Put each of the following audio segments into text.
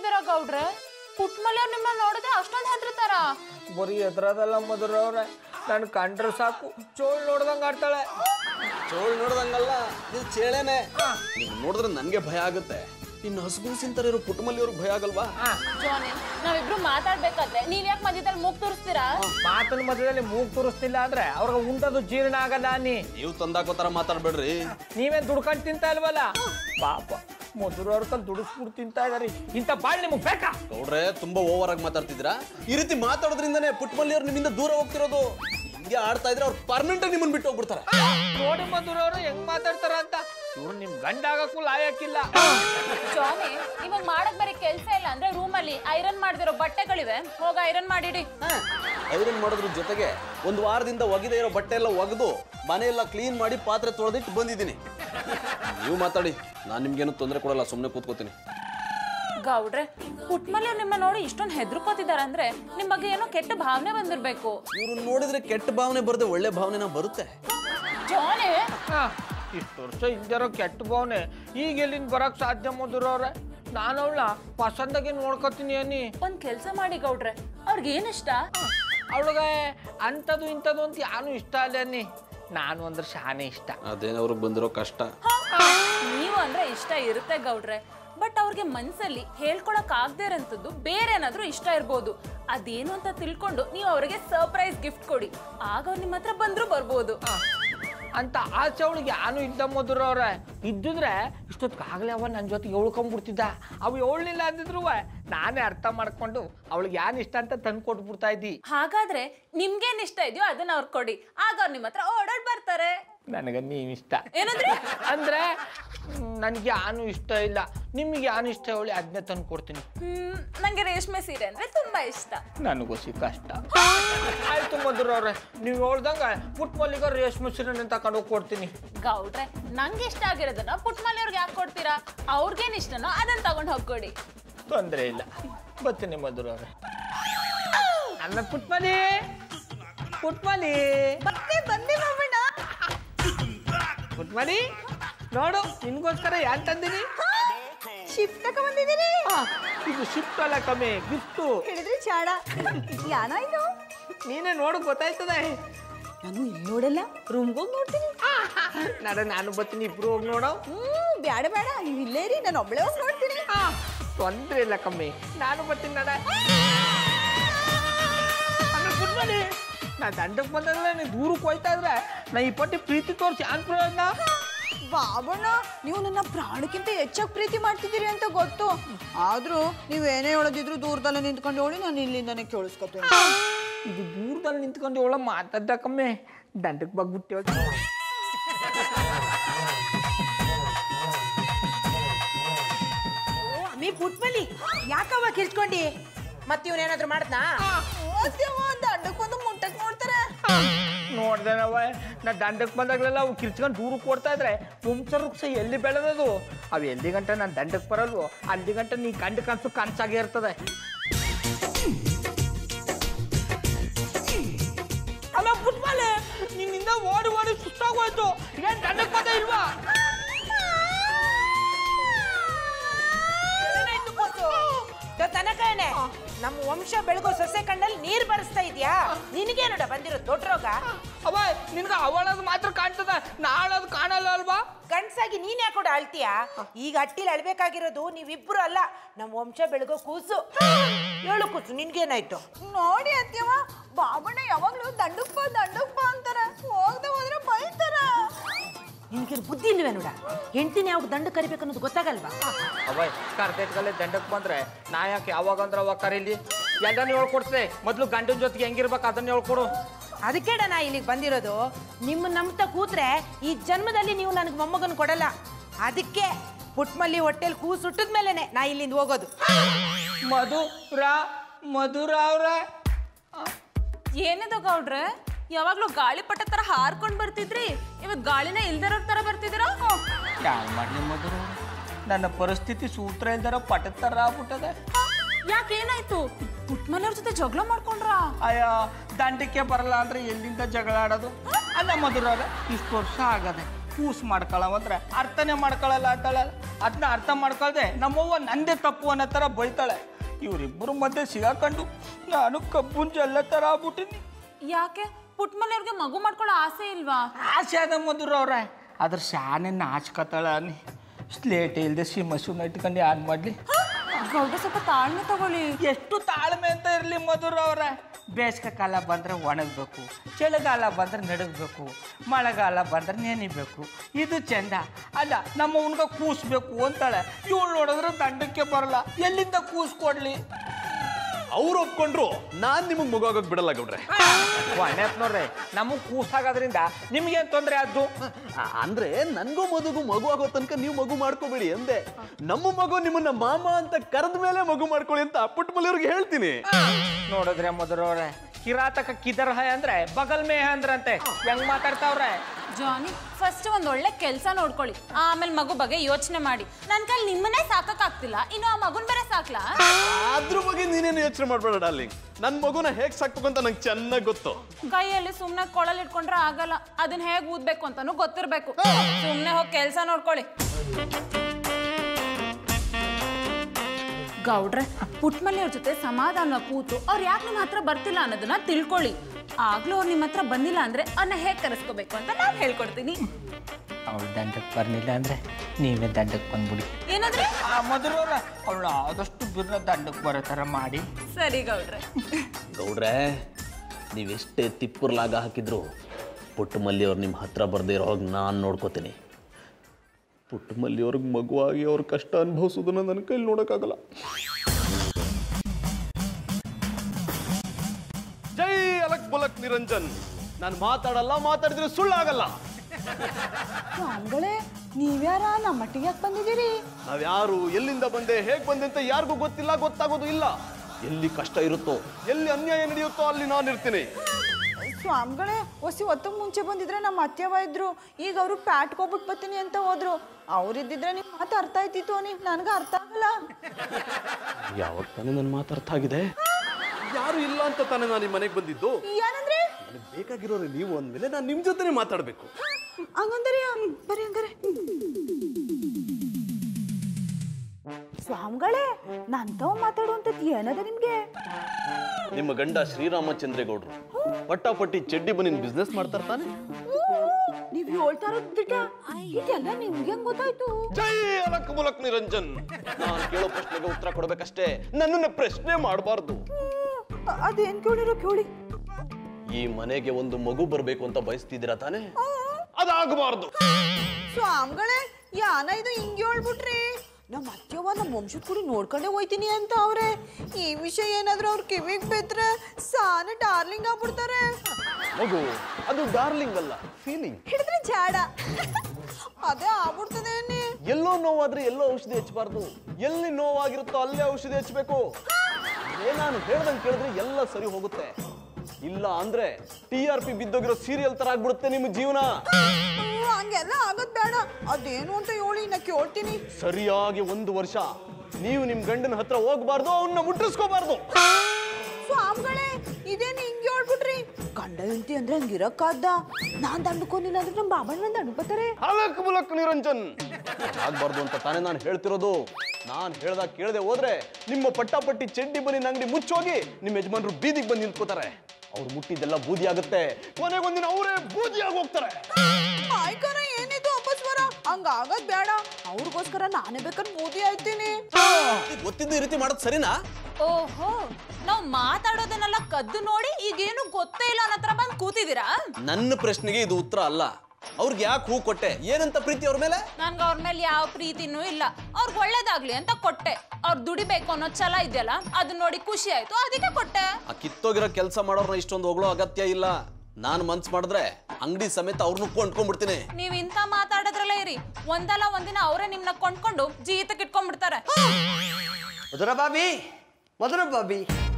ಆಗಿದ್ದೀರಾ ಗೌಡ್ರೆ ಪುಟ್ಮಲ್ಲಿ ಅವ್ರು ನಿಮ್ಮನ್ನ ನೋಡಿದ್ರೆ ಅಷ್ಟೊಂದು ಹೆದರ್ತಾರ ಬರೀ ಎದ್ರದಲ್ಲ ಮಧುರವ್ರೆ ನಾನು ಕಂಡ್ರೆ ಸಾಕು ಚೋಳ್ ನೋಡ್ದಂಗೆ ಆಡ್ತಾಳೆ ಚೋಳ್ ನೋಡ್ದಂಗಲ್ಲ ಇದು ಚೇಳೆನೆ ನೀವು ನೋಡಿದ್ರೆ ನನ್ಗೆ ಭಯ ಆಗುತ್ತೆ ಇನ್ನು ಹಸುಗೂಸಿನ ಇರೋ ಪುಟ್ಟಮಲ್ಲಿ ಅವ್ರಿಗೆ ಭಯ ಆಗಲ್ವಾ ಜಾನಿ ನಾವಿಬ್ರು ಮಾತಾಡ್ಬೇಕಾದ್ರೆ ನೀವ್ ಯಾಕೆ ಮಧ್ಯದಲ್ಲಿ ಮೂಗ್ ತೋರಿಸ್ತೀರಾ ಮಾತಿನ ಮಧ್ಯದಲ್ಲಿ ಮೂಗ್ ತೋರಿಸ್ತಿಲ್ಲ ಅಂದ್ರೆ ಅವ್ರಿಗೆ ಉಂಟದು ಜೀರ್ಣ ಆಗಲ್ಲ ನೀ ನೀವು ತಂದಾಕೋ ತರ ಮಾತಾಡ್ಬೇಡ್ರಿ ನೀವೇನ್ ದುಡ್ಕೊಂಡು ತಿಂತಾ ಇಲ್ವಲ್ಲ ಪಾಪ ಮಧುರವ್ರ ಕಲ್ ದುಡಿಸ್ಬಿಟ್ಟು ತಿಂತಾ ಇದಾರೆ ಇಂಥ ಬಾಳ್ ನಿಮಗ್ ಬೇಕಾ ಗೌಡ್ರೆ ತುಂಬಾ ಓವರ್ ಆಗಿ ಮಾತಾಡ್ತಿದ್ದೀರಾ ಈ ರೀತಿ ಮಾತಾಡೋದ್ರಿಂದನೇ ಪುಟ್ಟಮಲ್ಲಿ ಅವ್ರು ನಿಮ್ಮಿಂದ ದೂರ ಹೋಗ್ತಿರೋದು ಹಿಂಗೆ ಆಡ್ತಾ ಇದ್ರೆ ಅವ್ರು ಪರ್ಮನೆಂಟ್ ನಿಮ್ಮನ್ನ ಬಿಟ್ಟು ಹೋಗ್ಬಿಡ್ತಾರೆ ನೋಡಿ ಮಧುರವ್ರು ಹೆಂಗ್ ಮಾತಾಡ್ತಾರ ಅಂತ ಇವ್ರು ನಿಮ್ ಗಂಡ ಆಗಕ್ಕೂ ಲಾಯಕ್ಕಿಲ್ಲ ಜಾನಿ ಇವಾಗ ಮಾಡಕ್ ಬರೀ ಕೆಲ್ಸ ಇಲ್ಲ ಅಂದ್ರೆ ರೂಮಲ್ಲಿ ಐರನ್ ಮಾಡ್ದಿರೋ ಬಟ್ಟೆಗಳಿವೆ ಹೋಗ ಐರನ್ ಮಾಡಿಡಿ ಐರನ್ ಮಾಡೋದ್ರ ಜೊತೆಗೆ ಒಂದು ವಾರದಿಂದ ಒಗೆದೇ ಇರೋ ಬಟ್ಟೆ ಎಲ್ಲ ಒಗೆದು ಮನೆಯೆಲ್ಲ ಕ್ಲೀನ್ ಮಾಡಿ ಪಾತ್ರೆ ತೊಳೆದಿಟ್ಟು ಬಂದಿದ್ದೀನಿ ನೀವು ಮಾತಾಡಿ ನಾನು ನಿಮ್ಗೇನು ತೊಂದರೆ ಕೊಡಲ್ಲ ಸುಮ್ಮನೆ ಕೂತ್ಕೋತೀನಿ ಗೌಡ್ರೆ ಪುಟ್ಮಲ್ಲಿ ಅವ್ರು ನಿಮ್ಮ ನೋಡಿ ಇಷ್ಟೊಂದು ಹೆದರ್ಕೋತಿದಾರ ಅಂದ್ರೆ ನಿಮ್ ಬಗ್ಗೆ ಏನೋ ಕೆಟ್ಟ ಭಾವನೆ ಬಂದಿರ್ಬೇಕು ಇವ್ರು ನೋಡಿದ್ರೆ ಕೆಟ್ಟ ಭಾವನೆ ಬರದೆ ಒಳ್ಳೆ ಭಾವನೆನ ಬರುತ್ತೆ ಜಾನಿ ಇಷ್ಟು ವರ್ಷ ಇಲ್ದಿರೋ ಕೆಟ್ಟ ಭಾವನೆ ಈಗ ಎಲ್ಲಿಂದ ಬರಕ್ ಸಾಧ್ಯ ಮಧುರವ್ರೆ ನಾನು ಅವಳ ಪಸಂದಾಗಿ ನೋಡ್ಕೊತೀನಿ ಅನ್ನಿ ಒಂದ್ ಕೆಲ್ಸ ಮಾಡಿ ಗೌಡ್ರೆ ಅವ್ರಿಗೆ ಏನ್ ಇಷ್ಟ ಅವಳಿಗೆ ಅಂಥದ್ದು ಇಂಥದ್ದು ಅಂತ ಯಾನು ಇಷ್ಟ ಅಲ್ಲ ಅನ್ನಿ ನಾನು ಅಂದ್ರೆ ಶಾನೆ ಇಷ್ಟ ಅದೇನು ಅವ್ರಿಗೆ ಬಂದಿರೋ ಕಷ್ಟ ನೀವು ಅಂದ್ರೆ ಇಷ್ಟ ಇರುತ್ತೆ ಗೌಡ್ರೆ ಬಟ್ ಅವ್ರಿಗೆ ಮನ್ಸಲ್ಲಿ ಹೇಳ್ಕೊಳಕ್ ಆಗದೆ ಇರೋಂಥದ್ದು ಬೇರೆ ಏನಾದ್ರೂ ಇಷ್ಟ ಇರ್ಬೋದು ಅದೇನು ಅಂತ ತಿಳ್ಕೊಂಡು ನೀವು ಅವ್ರಿಗೆ ಸರ್ಪ್ರೈಸ್ ಗಿಫ್ಟ್ ಕೊಡಿ ಆಗ ಅವ್ರು ನಿಮ್ಮ ಹತ್ರ ಬಂದ್ರು ಬರ್ಬೋದು ಅಂತ ಆಸೆ ಅವಳಿಗೆ ಯಾನು ಇದ್ದ ಮಧುರವ್ರೆ ಇದ್ದಿದ್ರೆ ಇಷ್ಟೊತ್ತಿಗಾಗಲೇ ಅವ ನನ್ನ ಜೊತೆಗೆ ಎಳ್ಕೊಂಡ್ಬಿಡ್ತಿದ್ದ ಅವು ಏಳ್ನಿಲ್ಲ ಅಂದಿದ್ರು ನಾನೇ ಅರ್ಥ ಮಾಡ್ಕೊಂಡು ಅವಳಿಗೆ ಯಾನ್ ಇಷ್ಟ ಅಂತ ತಂದು ಕೊಟ್ಬಿಡ್ತಾ ಇದ್ದಿ ಹಾಗಾದ್ರೆ ನಿಮ್ಗೇನ್ ಇಷ್ಟ ಇದೆಯೋ ಅದನ್ನ ಅವ್ರು ಕೊಡಿ ಆಗ ಅವ್ರು ನಿಮ್ಮ ಹತ್ರ ಓಡಾಡ್ ಬರ್ತಾರೆ ನನಗೆ ನೀವಿಷ್ಟ ಏನಂದ್ರೆ ಅಂದ್ರೆ ನನಗೆ ಯಾನು ಇಷ್ಟ ಇಲ್ಲ ನಿಮಗೆ ಯಾನು ಇಷ್ಟ ಹೇಳಿ ಅದನ್ನೇ ತಂದು ಕೊಡ್ತೀನಿ ಹ್ಮ್ ನಂಗೆ ರೇಷ್ಮೆ ಸೀರೆ ಅಂದ್ರೆ ತುಂಬಾ ಇಷ್ಟ ನನಗೂ ಸಿ ಕಷ್ಟ ಆಯ್ತು ಮಧುರವ್ರೆ ನೀವು ಹೇಳ್ದಂಗ ಪುಟ್ ಮಲ್ಲಿಗ ರೇಷ್ಮೆ ಸೀರೆನ ತಗೊಂಡು ಹೋಗಿ ಕೊಡ್ತೀನಿ ಗೌಡ್ರೆ ನಂಗೆ ಇಷ್ಟ ಆಗಿರೋದನ್ನ ಪುಟ್ಮಲ್ಲಿ ಅವ್ರಿಗೆ ಯಾಕೆ ಕೊಡ್ತೀರಾ ಅವ್ರಿಗೇನ್ ಇಷ್ಟನೋ ಅದನ್ನ ತಗೊಂಡ್ ಹೋಗ್ಕೊಡಿ ತೊಂದರೆ ಇಲ್ಲ ಬರ್ತೀನಿ ಮಧುರವ್ರೆ ಅಲ್ಲ ಪುಟ್ಮಲಿ ಪುಟ್ಮಲಿ ಬಂದೆ ಬಂದೆ ಮಾಮಣ್ಣ ಪುಟ್ಮಲಿ ನೋಡು ನಿನ್ಗೋಸ್ಕರ ಯಾನ್ ತಂದಿನಿ ಶಿಫ್ಟ್ ತಕ ಬಂದಿದ್ದೀರಿ ಆ, ಇದು ಶಿಫ್ಟ್ ಅಲ್ಲ ಕಮ್ಮಿ ಗಿಫ್ಟು ಹೇಳಿದ್ರೆ ಚಾಡ ಯಾನೋ ಇದು ನೀನೇ ನೋಡು ಗೊತ್ತಾಯ್ತದೆ ನಾನು ಇಲ್ಲಿ ನೋಡಲ್ಲ ರೂಮ್ಗೆ ಹೋಗಿ ನೋಡ್ತೀನಿ ನಡ ನಾನು ಬರ್ತೀನಿ ಇಬ್ರು ಹೋಗಿ ನೋಡೋ ಹ್ಮ್ ಬೇಡ ಬೇಡ ನೀವು ಇಲ್ಲೇ ರೀ ನಾನು ಒಬ್ಳೆ ಹೋಗಿ ನೋಡ್ತೀನಿ ತೊಂದ್ರೆ ಇಲ್ಲ ಕಮ್ಮಿ ನಾನು ಬರ್ತೀನಿ ನಡ ಅಲ್ಲ ಪುಟ್ಮಲಿ ನಾ ದಂಡಕ್ಕೆ ಬಂದ್ರೆ ನೀ ದೂರಕ್ಕೆ ಹೋಯ್ತಾ ಇದ್ರೆ ನಾ ಈ ಪಟ್ಟಿ ಪ್ರೀತಿ ತೋರಿಸಿ ಅನ್ ಪ್ರಯೋಜನ ಬಾಬಣ್ಣ ನೀವು ನನ್ನ ಪ್ರಾಣಕ್ಕಿಂತ ಹೆಚ್ಚಾಗಿ ಪ್ರೀತಿ ಮಾಡ್ತಿದ್ದೀರಿ ಅಂತ ಗೊತ್ತು ಆದ್ರೂ ನೀವು ಏನೇ ಹೇಳೋದಿದ್ರು ದೂರದಲ್ಲೇ ನಿಂತ್ಕೊಂಡು ಹೇಳಿ ನಾನು ಇಲ್ಲಿಂದಾನೆ ಕೇಳಿಸ್ಕೊತೀನಿ ಇದು ದೂರದಲ್ಲಿ ನಿಂತ್ಕೊಂಡು ಅವಳ ಮಾತಾಡ್ದ ಕಮ್ಮಿ ದಂಡಕ್ಕೆ ಬಗ್ಬಿಟ್ಟು ಮೀ ಪುಟ್ಮಲಿ ಯಾಕವ್ವ ಕಿರ್ಚ್ಕೊಂಡಿ ಮತ್ತೆ ಇವನೇನಾದ್ರೂ ಮಾಡ್ದ್ನಾ ದಂಡಕ್ಕೆ ಬಂದು ಮುಟ್ಟಕ್ ನೋಡ್ತಾರೆ ನೋಡ್ದೇನವ ನಾ ದಂಡಕ್ಕೆ ಬಂದಾಗಲೆಲ್ಲ ಅವು ಕಿರ್ಚ್ಕೊಂಡು ದೂರಕ್ಕೆ ಕೊಡ್ತಾ ಇದ್ರೆ ವಂಶ ವೃಕ್ಷ ಎಲ್ಲಿ ಬೆಳೆದದು ಅವು ಎಲ್ಲಿ ಗಂಟ ನಾನು ದಂಡಕ್ಕೆ ಬರಲ್ವೋ ಅಲ್ಲಿ ಗಂಟ ನೀ ಕಂಡ ಕನಸು ಕನಸಾಗೇ ಇರ್ತದೆ ಅಲ್ಲ ಪುಟ್ಮಾಲೆ ನಿನ್ನಿಂದ ಓಡಿ ಓಡಿ ಸುಸ್ತಾಗೋಯ್ತು ಏನ್ ದಂಡಕ್ಕೆ ಬಂದ ಇಲ್ವಾ ತನಕನೆ ನಮ್ಮ ವಂಶ ಬೆಳಗೋ ಸೊಸೆ ಕಣ್ಣಲ್ಲಿ ನೀರ್ ಬರಿಸ್ತಾ ಇದ್ಯಾ ನಿನಗೇನೋಡ ಬಂದಿರೋ ದೊಡ್ಡ ರೋಗ ಅವ ನಿನ್ಗೆ ಅವಳದು ಮಾತ್ರ ಕಾಣ್ತದ ನಾಳದು ಕಾಣಲ್ಲ ಅಲ್ವಾ ಗಂಡ್ಸಾಗಿ ನೀನ್ ಯಾಕೋಡ ಅಳ್ತೀಯಾ ಈಗ ಹಟ್ಟಿಲಿ ಅಳ್ಬೇಕಾಗಿರೋದು ನೀವಿಬ್ರು ಅಲ್ಲ ನಮ್ಮ ವಂಶ ಬೆಳಗೋ ಕೂಸು ಹೇಳು ಕೂಸು ನಿನ್ಗೇನಾಯ್ತು ನೋಡಿ ಅತ್ಯವ ಬಾಬಣ್ಣ ಯಾವಾಗ್ಲೂ ದಂಡಕ್ ಬಾ ದಂಡಕ್ ಬಾ ಅಂತಾರೆ ಹೋಗ್ದೆ ಹೋದ್ರೆ ಬೈತಾರ ನಿನ್ಗೆ ಬುದ್ಧಿ ಇಲ್ವೇ ನೋಡ ಹೆಂಡ್ತಿನ ಯಾವಾಗ ದಂಡ ಕರಿಬೇಕು ಅನ್ನೋದು ಗೊತ್ತಾಗಲ್ವಾ ಅವಯ್ ಕರ್ದೆಟ್ಗಲ್ಲೇ ದಂಡಕ್ಕೆ ಬಂದ್ರೆ ನಾ ಯಾಕೆ ಯಾವಾಗ ಅಂದ್ರೆ ಅವಾಗ ಕರೀಲಿ ಎಲ್ಲನೂ ಹೇಳ್ಕೊಡ್ತದೆ ಮೊದಲು ಗಂಡನ ಜೊತೆಗೆ ಹೆಂಗಿರ್ಬೇಕು ಅದನ್ನ ಹೇಳ್ಕೊಡು ಅದಕ್ಕೇಡ ನಾ ಇಲ್ಲಿಗೆ ಬಂದಿರೋದು ನಿಮ್ಮ ನಂಬ್ತಾ ಕೂತ್ರೆ ಈ ಜನ್ಮದಲ್ಲಿ ನೀವು ನನಗೆ ಮೊಮ್ಮಗನ್ ಕೊಡಲ್ಲ ಅದಕ್ಕೆ ಪುಟ್ಮಲ್ಲಿ ಹೊಟ್ಟೆಲಿ ಕೂಸು ಸುಟ್ಟದ ಮೇಲೆನೆ ನಾ ಇಲ್ಲಿಂದ ಹೋಗೋದು ಮಧುರ ಮಧುರ ಅವ್ರೆ ಏನಿದು ಗೌಡ್ರೆ ಯಾವಾಗ್ಲೂ ಗಾಳಿಪಟ ತರ ಹಾರ್ಕೊಂಡ್ ಬರ್ತಿದ್ರಿ ಇವತ್ ಗಾಳಿನ ಇಲ್ದಿರೋ ತರ ಬರ್ತಿದ್ದೀರಾ ಯಾರು ಮಾಡಲಿ ಮಧುರ ನನ್ನ ಪರಿಸ್ಥಿತಿ ಸೂತ್ರ ಇಲ್ದಾರ ಪಟದ ಥರ ಆಗ್ಬಿಟ್ಟದೆ ಯಾಕೇನಾಯ್ತು ಪುಟ್ಮನೆಯವ್ರ ಜೊತೆ ಜಗಳ ಮಾಡ್ಕೊಂಡ್ರಾ ಅಯ್ಯ ದಂಡಕ್ಕೆ ಬರಲ್ಲ ಅಂದ್ರೆ ಎಲ್ಲಿಂದ ಜಗಳ ಆಡೋದು ಅಲ್ಲ ಮಧುರ ಅವ್ರೆ ಇಷ್ಟು ವರ್ಷ ಆಗದೆ ಕೂಸ್ ಮಾಡ್ಕೊಳ್ಳವಂದ್ರೆ ಅರ್ಥನೇ ಮಾಡ್ಕೊಳ್ಳಲ್ಲ ಅಂತಾಳೆ ಅದನ್ನ ಅರ್ಥ ಮಾಡ್ಕೊಳ್ದೆ ನಮ್ಮವ್ವ ನಂದೇ ತಪ್ಪು ಅನ್ನೋ ಥರ ಬೈತಾಳೆ ಇವರಿಬ್ಬರು ಮಧ್ಯೆ ಸಿಗಾಕೊಂಡು ನಾನು ಕಬ್ಬುನ್ ಜಲ್ಲ ಥರ ಆಗ್ಬಿಟ್ಟಿನಿ ಯಾಕೆ ಪುಟ್ಮನೆಯವ್ರಿಗೆ ಮಗು ಮಾಡ್ಕೊಳ್ಳೋ ಆಸೆ ಇಲ್ವಾ ಆಸೆ ಅದ ಮಧುರ ಅವ್ರೆ ಅದ್ರ ಶಾನೆ ನಾಚ್ಕತ್ತಾಳ ಅನ್ನಿ ಸ್ಲೇಟ್ ಇಲ್ಲದೆ ಸಿಮ ಸುಮ್ಮನೆ ಇಟ್ಕೊಂಡು ಆನ್ ಮಾಡಲಿ ಗೌಡ್ರೆ ಸ್ವಲ್ಪ ತಾಳ್ಮೆ ತಗೊಳ್ಳಿ ಎಷ್ಟು ತಾಳ್ಮೆ ಅಂತ ಇರಲಿ ಮಧುರ ಅವ್ರೆ ಬೇಸಿಗೆ ಕಾಲ ಬಂದರೆ ಒಣಗಬೇಕು ಚಳಿಗಾಲ ಬಂದ್ರೆ ನಡಗಬೇಕು ಮಳೆಗಾಲ ಬಂದ್ರೆ ನೆನಿಬೇಕು ಇದು ಚಂದ ಅಲ್ಲ ನಮ್ಮ ಹುಣ್ಗ ಕೂಸ್ಬೇಕು ಅಂತಾಳೆ ಇವಳು ನೋಡಿದ್ರೆ ದಂಡಕ್ಕೆ ಬರಲ್ಲ ಎಲ್ಲಿಂದ ಕೂಸ್ ಕೊಡ್ಲಿ ಅವ್ರು ಒಪ್ಕೊಂಡ್ರು ನಾನ್ ನಿಮಗ್ ಮಗು ಆಗೋಕ್ ಬಿಡಲ್ಲ ಗೌಡ್ರೆ ನೋಡ್ರಿ ನಮಗೆ ಕೂಸಾಗೋದ್ರಿಂದ ನಿಮ್ಗೇನು ತೊಂದರೆ ಆದ್ದು ಆ, ಅಂದ್ರೆ ನನ್ಗೂ ಮದುಗೂ ಮಗು ಆಗೋ ತನಕ ನೀವು ಮಗು ಮಾಡ್ಕೋಬೇಡಿ ಅಂದೆ ನಮ್ಮ ಮಗು ನಿಮ್ಮನ್ನ ಮಾಮ ಅಂತ ಕರೆದ ಮೇಲೆ ಮಗು ಮಾಡ್ಕೊಳ್ಳಿ ಅಂತ ಪುಟ್ಟಮಲ್ಲಿಯವ್ರಿಗೆ ಹೇಳ್ತೀನಿ ನೋಡಿದ್ರೆ ಮಧುರವ್ರೆ ಕಿರಾತಕ ಕಿದರ್ ಹೈ ಅಂದ್ರೆ ಬಗಲ್ ಮೇ ಹೈ ಅಂದ್ರಂತೆ ಹೆಂಗ್ ಮಾತಾಡ್ತಾವ್ರೆ ಜಾನಿ ಫಸ್ಟ್ ಒಂದ್ ಒಳ್ಳೆ ಕೆಲಸ ನೋಡ್ಕೊಳ್ಳಿ ಆಮೇಲೆ ಮಗು ಬಗ್ಗೆ ಯೋಚನೆ ಮಾಡಿ ನನ್ ಕೈಲಿ ನಿಮ್ಮನ್ನೇ ಸಾಕಕ್ಕಾಗ್ತಿಲ್ಲ ಇನ್ನು ಆ ಮಗುನ್ ಬೇರೆ ಸಾಕ್ಲಾ ಅದ್ರ ಬಗ್ಗೆ ನೀನೇನು ಯೋಚನೆ ಮಾಡ್ಬೇಡ ಡಾರ್ಲಿಂಗ್ ನನ್ ಮಗುನ ಹೇಗ್ ಸಾಕ್ಬೇಕು ಅಂತ ನಂಗೆ ಚೆನ್ನಾಗಿ ಗೊತ್ತು ಕೈಯಲ್ಲಿ ಸುಮ್ನೆ ಕೊಳಲ್ ಇಟ್ಕೊಂಡ್ರೆ ಆಗಲ್ಲ ಅದನ್ನ ಹೇಗ್ ಊದ್ಬೇಕು ಅಂತಾನು ಗೊತ್ತಿರ್ಬೇಕು ಸುಮ್ನೆ ಹೋಗಿ ಕೆಲಸ ನೋಡ್ಕೊಳ್ಳಿ ಗೌಡ್ರೆ ಪುಟ್ಮಲ್ಲಿ ಅವ್ರ ಜೊತೆ ಸಮಾಧಾನ ಕೂತು ಅವ್ರು ಯಾಕೆ ನಿಮ್ಮ ಹತ್ರ ಬರ್ತಿಲ್ಲ ಅನ್ನೋದನ್ನ ತಿಳ್ಕೊಳ್ಳಿ ಆಗ್ಲೂ ಅವ್ರು ನಿಮ್ಮ ಹತ್ರ ಬಂದಿಲ್ಲ ಅಂದ್ರೆ ಅವ್ರನ್ನ ಹೇಗ್ ಕರೆಸ್ಕೋಬೇಕು ಅಂತ ನಾನು ಹೇಳ್ಕೊಡ್ತೀನಿ ಅವಳು ದಂಡಕ್ಕೆ ಬರ್ಲಿಲ್ಲ ಅಂದ್ರೆ ನೀವೇ ದಂಡಕ್ಕೆ ಬಂದ್ಬಿಡಿ ಏನಂದ್ರೆ ಆ ಮಧುರವ್ರ ಅವಳು ಆದಷ್ಟು ಬಿರ್ನ ದಂಡಕ್ಕೆ ಬರೋ ಥರ ಮಾಡಿ ಸರಿ ಗೌಡ್ರೆ ಗೌಡ್ರೆ ನೀವೆಷ್ಟೇ ತಿಪ್ಪುರ್ಲಾಗ ಹಾಕಿದ್ರು ಪುಟ್ಟಮಲ್ಲಿಯವ್ರು ನಿಮ್ಮ ಹತ್ರ ಬರ್ದೇ ಇರೋ ಹಾಗೆ ನಾನು ನೋಡ್ಕೋತೀನಿ ಪುಟ್ಟಮಲ್ಲಿಯವ್ರಿಗೆ ಮಗುವಾಗಿ ಅವ್ರ ಕಷ್ಟ ಅನುಭವಿಸೋದನ್ನ ನನ್ನ ಕೈಲಿ ನೋಡೋಕ್ಕಾಗಲ್ಲ ಜೈ ಅಲಕ್ ಬಲಕ್ ನಿರಂಜನ್ ನಾನು ಮಾತಾಡಲ್ಲ ಮಾತಾಡಿದ್ರೆ ಸುಳ್ಳಾಗಲ್ಲ ಸ್ವಾಮಿಗಳೇ ನೀವ್ಯಾರ ನಮ್ಮ ಮಟ್ಟಿಗೆ ಯಾಕೆ ಬಂದಿದ್ದೀರಿ ನಾವ್ಯಾರು ಎಲ್ಲಿಂದ ಬಂದೆ ಹೇಗ್ ಬಂದೆ ಅಂತ ಯಾರಿಗೂ ಗೊತ್ತಿಲ್ಲ ಗೊತ್ತಾಗೋದು ಇಲ್ಲ ಎಲ್ಲಿ ಕಷ್ಟ ಇರುತ್ತೋ ಎಲ್ಲಿ ಅನ್ಯಾಯ ನಡೆಯುತ್ತೋ ಅಲ್ಲಿ ನಾನು ಇರ್ತೀನಿ ಸ್ವಾಮಿಗಳೇ ಹೊಸಿ ಹೊತ್ತಕ್ಕೆ ಮುಂಚೆ ಬಂದಿದ್ರೆ ನಮ್ಮ ಅತ್ಯವ ಇದ್ರು ಈಗ ಅವರು ಪ್ಯಾಟ್ಗೆ ಹೋಗ್ಬಿಟ್ಟು ಬರ್ತೀನಿ ಅಂತ ಹೋದ್ರು ಅವ್ರಿದ್ದಿದ್ರೆ ನಿಮ್ಮ ಮಾತು ಅರ್ಥ ಆಯ್ತಿತ್ತು ನೀ ನನಗೆ ಅರ್ಥ ಆಗಲ್ಲ ಯಾವಾಗ ತಾನೇ ನನ್ನ ಮಾತು ಅರ್ಥ ಆಗಿದೆ ಯಾರು ಇಲ್ಲ ಅಂತ ತಾನೇ ನಾನು ಈ ಮನೆಗೆ ಬಂದಿದ್ದು ಏನಂದ್ರೆ ನನಗೆ ಬೇಕಾಗಿರೋರು ನೀವು ಅಂದಮೇಲೆ ನಾನು ನಿಮ್ಮ ಜೊತೆನೇ ಮಾತಾಡಬೇಕು ಹಂಗಂದ್ರೆ ಬರೀ ಹಂಗಾರೆ ಸ್ವಾಮಿಗಳೇ ನಂತವ್ ಮಾತಾಡುವಂಥದ್ದು ಏನದ ನಿಮ್ಗೆ ನಿಮ್ಮ ಗಂಡ ಶ್ರೀರಾಮಚಂದ್ರೇಗೌಡರು ಪಟ್ಟಾಪಟ್ಟಿ ಚಡ್ಡಿ ಬನ್ನಿನ ಬಿಸ್ನೆಸ್ ಮಾಡ್ತಾರೆ ತಾನೆ ನೀವ್ ಹೇಳ್ತಾ ಇರೋದ್ ದಿಟ ಇದೆಲ್ಲ ನಿಮ್ಗೆ ಹೆಂಗ್ ಗೊತ್ತಾಯ್ತು ಜೈ ಅಲಕ್ ಮುಲಕ್ ನಿರಂಜನ್ ನಾನು ಕೇಳೋ ಪ್ರಶ್ನೆಗೆ ಉತ್ತರ ಕೊಡ್ಬೇಕಷ್ಟೇ ನನ್ನನ್ನ ಪ್ರಶ್ನೆ ಮಾಡಬಾರ್ದು ಅ- ಅದೇನ್ ಕೇಳಿರೋ ಕೇಳಿ ಈ ಮನೆಗೆ ಒಂದು ಮಗು ಬರಬೇಕು ಅಂತ ಬಯಸ್ತಿದ್ದೀರಾ ತಾನೆ ಅದಾಗಬಾರ್ದು ಸ್ವಾಮಿಗಳೇ ಯಾನ ಇದು ಹಿಂಗೆ ಹೇಳ್ಬಿಟ್ರಿ ನಮ್ಮ ಅತ್ತೆಯವ್ವ ನಮ್ಮ ವಂಶದ ಕುಡಿ ನೋಡ್ಕೊಂಡೇ ಹೋಯ್ತೀನಿ ಅಂತ ಅವ್ರೆ ಈ ವಿಷಯ ಏನಾದ್ರೂ ಅವ್ರ ಕಿವಿಗ್ ಬಿದ್ರೆ ಸಾನ ಡಾರ್ಲಿಂಗ್ ಆಗ್ಬಿಡ್ತಾರೆ ಮಗು ಅದು ಡಾರ್ಲಿಂಗ್ ಅಲ್ಲ ಫೀಲಿಂಗ್ ಹಿಡಿದ್ರೆ ಜಾಡ ಅದೇ ಆಗ್ಬಿಡ್ತದೆ ಅನ್ನಿ ಎಲ್ಲೋ ನೋವಾದ್ರೆ ಎಲ್ಲೋ ಔಷಧಿ ಹಚ್ಚಬಾರ್ದು ಎಲ್ಲಿ ನೋವಾಗಿರುತ್ತೋ ಅಲ್ಲೇ ಔಷಧಿ ಹಚ್ಚಬೇಕು ಅದೇ ನಾನು ಹೇಳ್ದಂಗೆ ಕೇಳಿದ್ರೆ ಎಲ್ಲ ಸರಿ ಹೋಗುತ್ತೆ ಇಲ್ಲ ಅಂದ್ರೆ ಟಿ ಆರ್ ಪಿ ಬಿದ್ದೋಗಿರೋ ಸೀರಿಯಲ್ ತರ ಆಗ್ಬಿಡುತ್ತೆ ನಿಮ್ಮ ಜೀವನ ಅಯ್ಯೋ, ಹಂಗೆಲ್ಲ ಆಗೋದ್ ಬೇಡ ಅದೇನು ಅಂತ ಹೇಳಿ ನಾ ಕೇಳ್ತೀನಿ ಸರಿಯಾಗಿ ಒಂದು ವರ್ಷ ನೀವು ನಿಮ್ ಗಂಡನ ಹತ್ರ ಹೋಗ್ಬಾರ್ದು ಅವನ್ನ ಮುಟ್ಟಿಸ್ಕೋಬಾರ್ದು ಸ್ವಾಮಿಗಳೇ ಇದೇನು ಹಿಂಗೆ ಹೇಳ್ಬಿಟ್ರಿ ಗಂಡ ಹೆಂಡತಿ ಅಂದ್ರೆ ಹಂಗಿರಕ್ಕಾದ ನಾನ್ ದಂಡಕ್ಕೋನಿಲ್ಲ ಅಂದ್ರೆ ನಮ್ಮ ಬಾಬಣ್ಣ ದಂಡ ಬರ್ತಾರೆ ಹಲಕ್ ಮುಲಕ್ ನಿರಂಜನ್ ಆಗ್ಬಾರ್ದು ಅಂತ ತಾನೇ ನಾನು ಹೇಳ್ತಿರೋದು ನಾನು ಹೇಳ್ದಾಗ ಕೇಳದೆ ಹೋದ್ರೆ ನಿಮ್ಮ ಪಟ್ಟಾಪಟ್ಟಿ ಚಡ್ಡಿ ಬನ್ನಿ ಅಂಗಡಿ ಮುಚ್ಚೋಗಿ ನಿಮ್ಮ ಯಜಮಾನರು ಬೀದಿಗೆ ಬಂದು ನಿಂತ್ಕೋತಾರೆ ಅವ್ರು ಮುಟ್ಟಿದ್ದೆಲ್ಲ ಬೂದಿ ಆಗುತ್ತೆ ಕೊನೆಗೊಂದಿನ ಅವರೇ ಬೂದಿಯಾಗಿ ಹೋಗ್ತಾರೆ ಆಯ್ಕರ ಏನಿದು ಅಪಸ್ವರ ಹಂಗಾಗದ್ ಬೇಡ ಅವ್ರಿಗೋಸ್ಕರ ನಾನೇ ಬೇಕಾದ್ರೆ ಬೂದಿ ಆಯ್ತೀನಿ ಗೊತ್ತಿದ್ದು ಈ ರೀತಿ ಮಾಡೋದು ಸರಿನಾ ಓಹೋ ನಾವ್ ಮಾತಾಡೋದನ್ನೆಲ್ಲ ಕದ್ದು ನೋಡಿ ಈಗೇನು ಗೊತ್ತೇ ಇಲ್ಲ ಅನ್ನೋ ಹತ್ರ ಬಂದು ಕೂತಿದ್ದೀರಾ ನನ್ನ ಪ್ರಶ್ನೆಗೆ ಇದು ಉತ್ತರ ಅಲ್ಲ ಅವ್ರಿಗೆ ಯಾಕೆ ಹೂ ಕೊಟ್ಟೆ ಏನಂತ ಪ್ರೀತಿ ಅವ್ರ ಮೇಲೆ ನನ್ಗೆ ಅವ್ರ ಮೇಲೆ ಯಾವ ಪ್ರೀತಿನೂ ಇಲ್ಲ ಅವ್ರಿಗೆ ಒಳ್ಳೇದಾಗ್ಲಿ ಅಂತ ಕೊಟ್ಟೆ ಅವ್ರು ದುಡಿಬೇಕು ಅನ್ನೋ ಛಲ ಇದೆಯಲ್ಲ ಅದನ್ನ ನೋಡಿ ಖುಷಿ ಆಯ್ತು ಅದಕ್ಕೆ ಕೊಟ್ಟೆ ಆ ಕಿತ್ತೋಗಿರೋ ಕೆಲಸ ಮಾಡೋರ್ನ ಇಷ್ಟೊಂದು ಹೊಗಳೋ ಅಗತ್ಯ ಇಲ್ಲ ನಾನು ಮನ್ಸ್ ಮಾಡಿದ್ರೆ ಅಂಗಡಿ ಸಮೇತ ಅವ್ರನ್ನೂ ಕೊಂಡ್ಕೊಂಡ್ಬಿಡ್ತೀನಿ ನೀವ್ ಇಂಥ ಮಾತಾಡೋದ್ರಲ್ಲೇ ಇರಿ ಒಂದಲ್ಲ ಒಂದಿನ ಅವರೇ ನಿಮ್ನ ಕೊಂಡ್ಕೊಂಡು ಜೀತಕ್ಕೆ ಇಟ್ಕೊಂಡ್ಬಿಡ್ತಾರೆ ಮಧುರ ಬಾಬಿ ಮಧುರ ಬಾಬಿ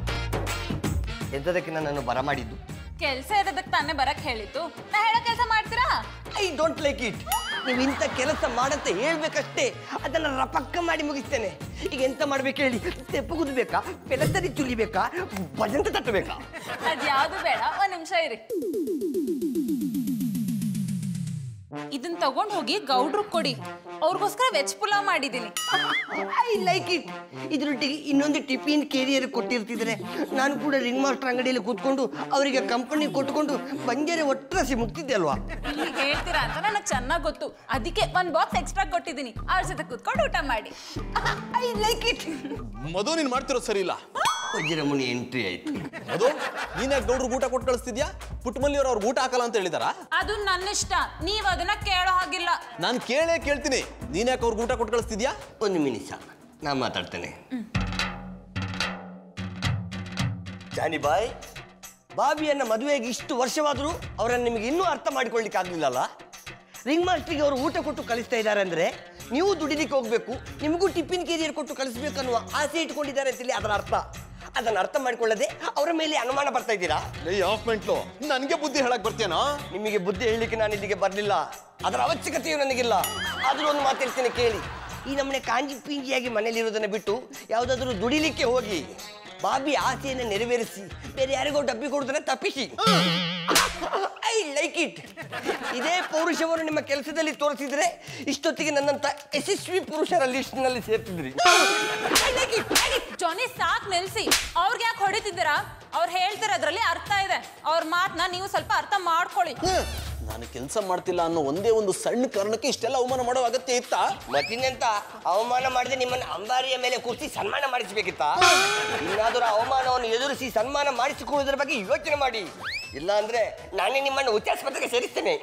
ಎಂತದಕ್ಕೆ ನನ್ನನ್ನು ಬರಮಾಡಿದ್ದು ಕೆಲ್ಸ ಇರೋದಕ್ಕೆ ತಾನೇ ಬರಕ್ ಹೇಳಿತ್ತು ನಾ ಹೇಳೋ ಕೆಲಸ ಮಾಡ್ತೀರಾ ಐ ಡೋಂಟ್ ಲೈಕ್ ಇಟ್ ನೀವು ಇಂಥ ಕೆಲಸ ಮಾಡಂತ ಹೇಳ್ಬೇಕಷ್ಟೇ ಅದನ್ನ ರಪಕ್ಕ ಮಾಡಿ ಮುಗಿಸ್ತೇನೆ ಈಗ ಎಂತ ಮಾಡ್ಬೇಕು ಹೇಳಿ ತೆಪ್ಪು ಕುದಬೇಕಾ ಪೆಲತ್ತರಿ ತುಲಿಬೇಕಾ ಭಜಂತ ತಟ್ಟಬೇಕಾ ಅದ್ ಯಾವ್ದು ಬೇಡ ಒಂದ್ ನಿಮಿಷ ಇರಿ ಇದನ್ನ ತಗೊಂಡ್ ಹೋಗಿ ಗೌಡ್ರು ಕೊಡಿ ಅವ್ರಿಗೋಸ್ಕರ ವೆಜ್ ಪುಲಾವ್ ಮಾಡಿದ್ದೀನಿ ಐ ಲೈಕ್ ಇಟ್ ಇದ್ರೊಟ್ಟಿಗೆ ಇನ್ನೊಂದು ಟಿಫಿನ್ ಕೇರಿಯರ್ ಕೊಟ್ಟಿರ್ತಿದ್ರೆ ನಾನು ಕೂಡ ರಿಂಗ್ ಮಾಸ್ಟರ್ ಅಂಗಡಿಯಲ್ಲಿ ಕೂತ್ಕೊಂಡು ಅವರಿಗೆ ಕಂಪನಿ ಕೊಟ್ಕೊಂಡು ಬಂಜಾರೆ ಒಟ್ಟರಸಿ ಮುಗ್ತಿದ್ದೆ ಅಲ್ವಾ ಇಲ್ಲಿ ಹೇಳ್ತೀರಾ ಅಂತ ನನಗೆ ಚೆನ್ನಾಗಿ ಗೊತ್ತು ಅದಕ್ಕೆ ಒಂದ್ ಬಾಕ್ಸ್ ಎಕ್ಸ್ಟ್ರಾ ಕೊಟ್ಟಿದ್ದೀನಿ ಅವ್ರ ಜೊತೆ ಕೂತ್ಕೊಂಡು ಊಟ ಮಾಡಿ ಐ ಲೈಕ್ ಇಟ್ ಮಧು ನೀನ್ ಮಾಡ್ತಿರೋದು ಸರಿ ಇಲ್ಲ ವಜ್ರಮುನಿ ಎಂಟ್ರಿ ಆಯ್ತು ಮಧು ನೀನೇ ಗೌಡ್ರಿಗೆ ಊಟ ಕೊಟ್ಟು ಕಳಿಸ್ತಿದ್ಯಾ ಪುಟ್ಟಮಲ್ಲಿ ಅವ್ರು ಅವ್ರಿಗೆ ಊಟ ಹಾಕಲ್ಲ ಅಂತ ಹೇಳಿದಾರ ಅದು ನನ್ನ ಇಷ್ಟ ನೀವ್ ಅದನ್ನ ಕೇಳೋ ಹಾಗಿಲ್ಲ ನಾನು ಕೇಳೇ ಕೇಳ್ತೀನಿ ನೀನ್ಯಾಕೆ ಅವ್ರಿಗೆ ಊಟ ಕೊಟ್ಟು ಕಳಿಸ್ತಿದ್ಯಾ ಒಂದು ನಿಮಿಷ ನಾ ಮಾತಾಡ್ತೇನೆ ಜಾನಿ ಬಾಯ್ ಬಾಬಿಯನ್ನ ಮದುವೆಗೆ ಇಷ್ಟು ವರ್ಷವಾದರೂ ಅವರನ್ನು ನಿಮಗೆ ಇನ್ನೂ ಅರ್ಥ ಮಾಡಿಕೊಳ್ಳಿಕ್ಕೆ ಆಗಲಿಲ್ಲಲ್ಲ ರಿಂಗ್ ಮಾಸ್ಟ್ರಿಗೆ ಅವರು ಊಟ ಕೊಟ್ಟು ಕಳಿಸ್ತಾ ಇದ್ದಾರೆ ಅಂದ್ರೆ ನೀವು ದುಡಿಲಿಕ್ಕೆ ಹೋಗ್ಬೇಕು ನಿಮಗೂ ಟಿಫಿನ್ ಕೇರಿಯರ್ ಕೊಟ್ಟು ಕಳಿಸ್ಬೇಕು ಅನ್ನುವ ಆಸೆ ಇಟ್ಕೊಂಡಿದ್ದಾರೆ ಅಂತೇಳಿ ಅದರ ಅರ್ಥ ಅದನ್ನು ಅರ್ಥ ಮಾಡಿಕೊಳ್ಳದೆ ಅವರ ಮೇಲೆ ಅನುಮಾನ ಬರ್ತಾ ಇದ್ದೀರಾ ಲೇ ಆಫ್ ಮೆಂಟ್ಲು ನನಗೆ ಬುದ್ಧಿ ಹೇಳಕ್ ಬರ್ತೀಯನೋ ನಿಮಗೆ ಬುದ್ಧಿ ಹೇಳಲಿಕ್ಕೆ ನಾನು ಇಲ್ಲಿಗೆ ಬರಲಿಲ್ಲ ಅದರ ಅವಶ್ಯಕತೆಯೂ ನನಗಿಲ್ಲ ಆದರೂ ಒಂದು ಮಾತಿರ್ತೀನಿ ಕೇಳಿ ಈ ನಮ್ಮನೆ ಕಾಂಜಿ ಪಿಂಜಿಯಾಗಿ ಮನೇಲಿರೋದನ್ನ ಬಿಟ್ಟು ಯಾವುದಾದ್ರೂ ದುಡಿಲಿಕ್ಕೆ ಹೋಗಿ ಬಾಬಿ ಆಸೆಯನ್ನು ನೆರವೇರಿಸಿ ಬೇರೆ ಯಾರಿಗೋ ಡಬ್ಬಿ ಕೊಡೋದನ್ನ ತಪ್ಪಿಸಿ ಐ ಲೈಕ್ ಇಟ್ ಇದೇ ಪೌರುಷವನ್ನು ನಿಮ್ಮ ಕೆಲಸದಲ್ಲಿ ತೋರಿಸಿದ್ರೆ ಇಷ್ಟೊತ್ತಿಗೆ ನನ್ನಂತ ಯಶಸ್ವಿ ಪುರುಷರ ಲಿಸ್ಟ್ನಲ್ಲಿ ಸೇರ್ತಿದ್ರಿ ಐ ಲೈಕ್ ಇಟ್ ಜಾನಿ ಸಾಕ್ ನಿಲ್ಸಿ ಅವ್ರಿಗೆ ಯಾಕೆ ಹೊಡಿತಿದ್ದೀರಾ ಅವ್ರು ಹೇಳ್ತಿರೋದ್ರಲ್ಲಿ ಅರ್ಥ ಇದೆ ಅವ್ರ ಮಾತನ್ನ ನೀವು ಸ್ವಲ್ಪ ಅರ್ಥ ಮಾಡ್ಕೊಳ್ಳಿ ನಾನು ಕೆಲಸ ಮಾಡ್ತಿಲ್ಲ ಅನ್ನೋ ಒಂದೇ ಒಂದು ಸಣ್ಣ ಕಾರಣಕ್ಕೆ ಇಷ್ಟೆಲ್ಲ ಅವಮಾನ ಮಾಡೋ ಅಗತ್ಯ ಇತ್ತಾ ಮತ್ತಿನ್ನೆಂತ ಅವಮಾನ ಮಾಡದೆ ನಿಮ್ಮನ್ನು ಅಂಬಾರಿಯ ಮೇಲೆ ಕೂರಿಸಿ ಸನ್ಮಾನ ಮಾಡಿಸಬೇಕಿತ್ತ ಇನ್ನಾದರೂ ಅವಮಾನವನ್ನು ಎದುರಿಸಿ ಸನ್ಮಾನ ಮಾಡಿಸಿಕೊಳ್ಳುವುದರ ಬಗ್ಗೆ ಯೋಚನೆ ಮಾಡಿ ಇಲ್ಲ ಅಂದ್ರೆ ನಾನೇ ನಿಮ್ಮನ್ನು ಉಚ್ಚಾಸ್ಪತ್ರೆಗೆ ಸೇರಿಸ್ತೇನೆ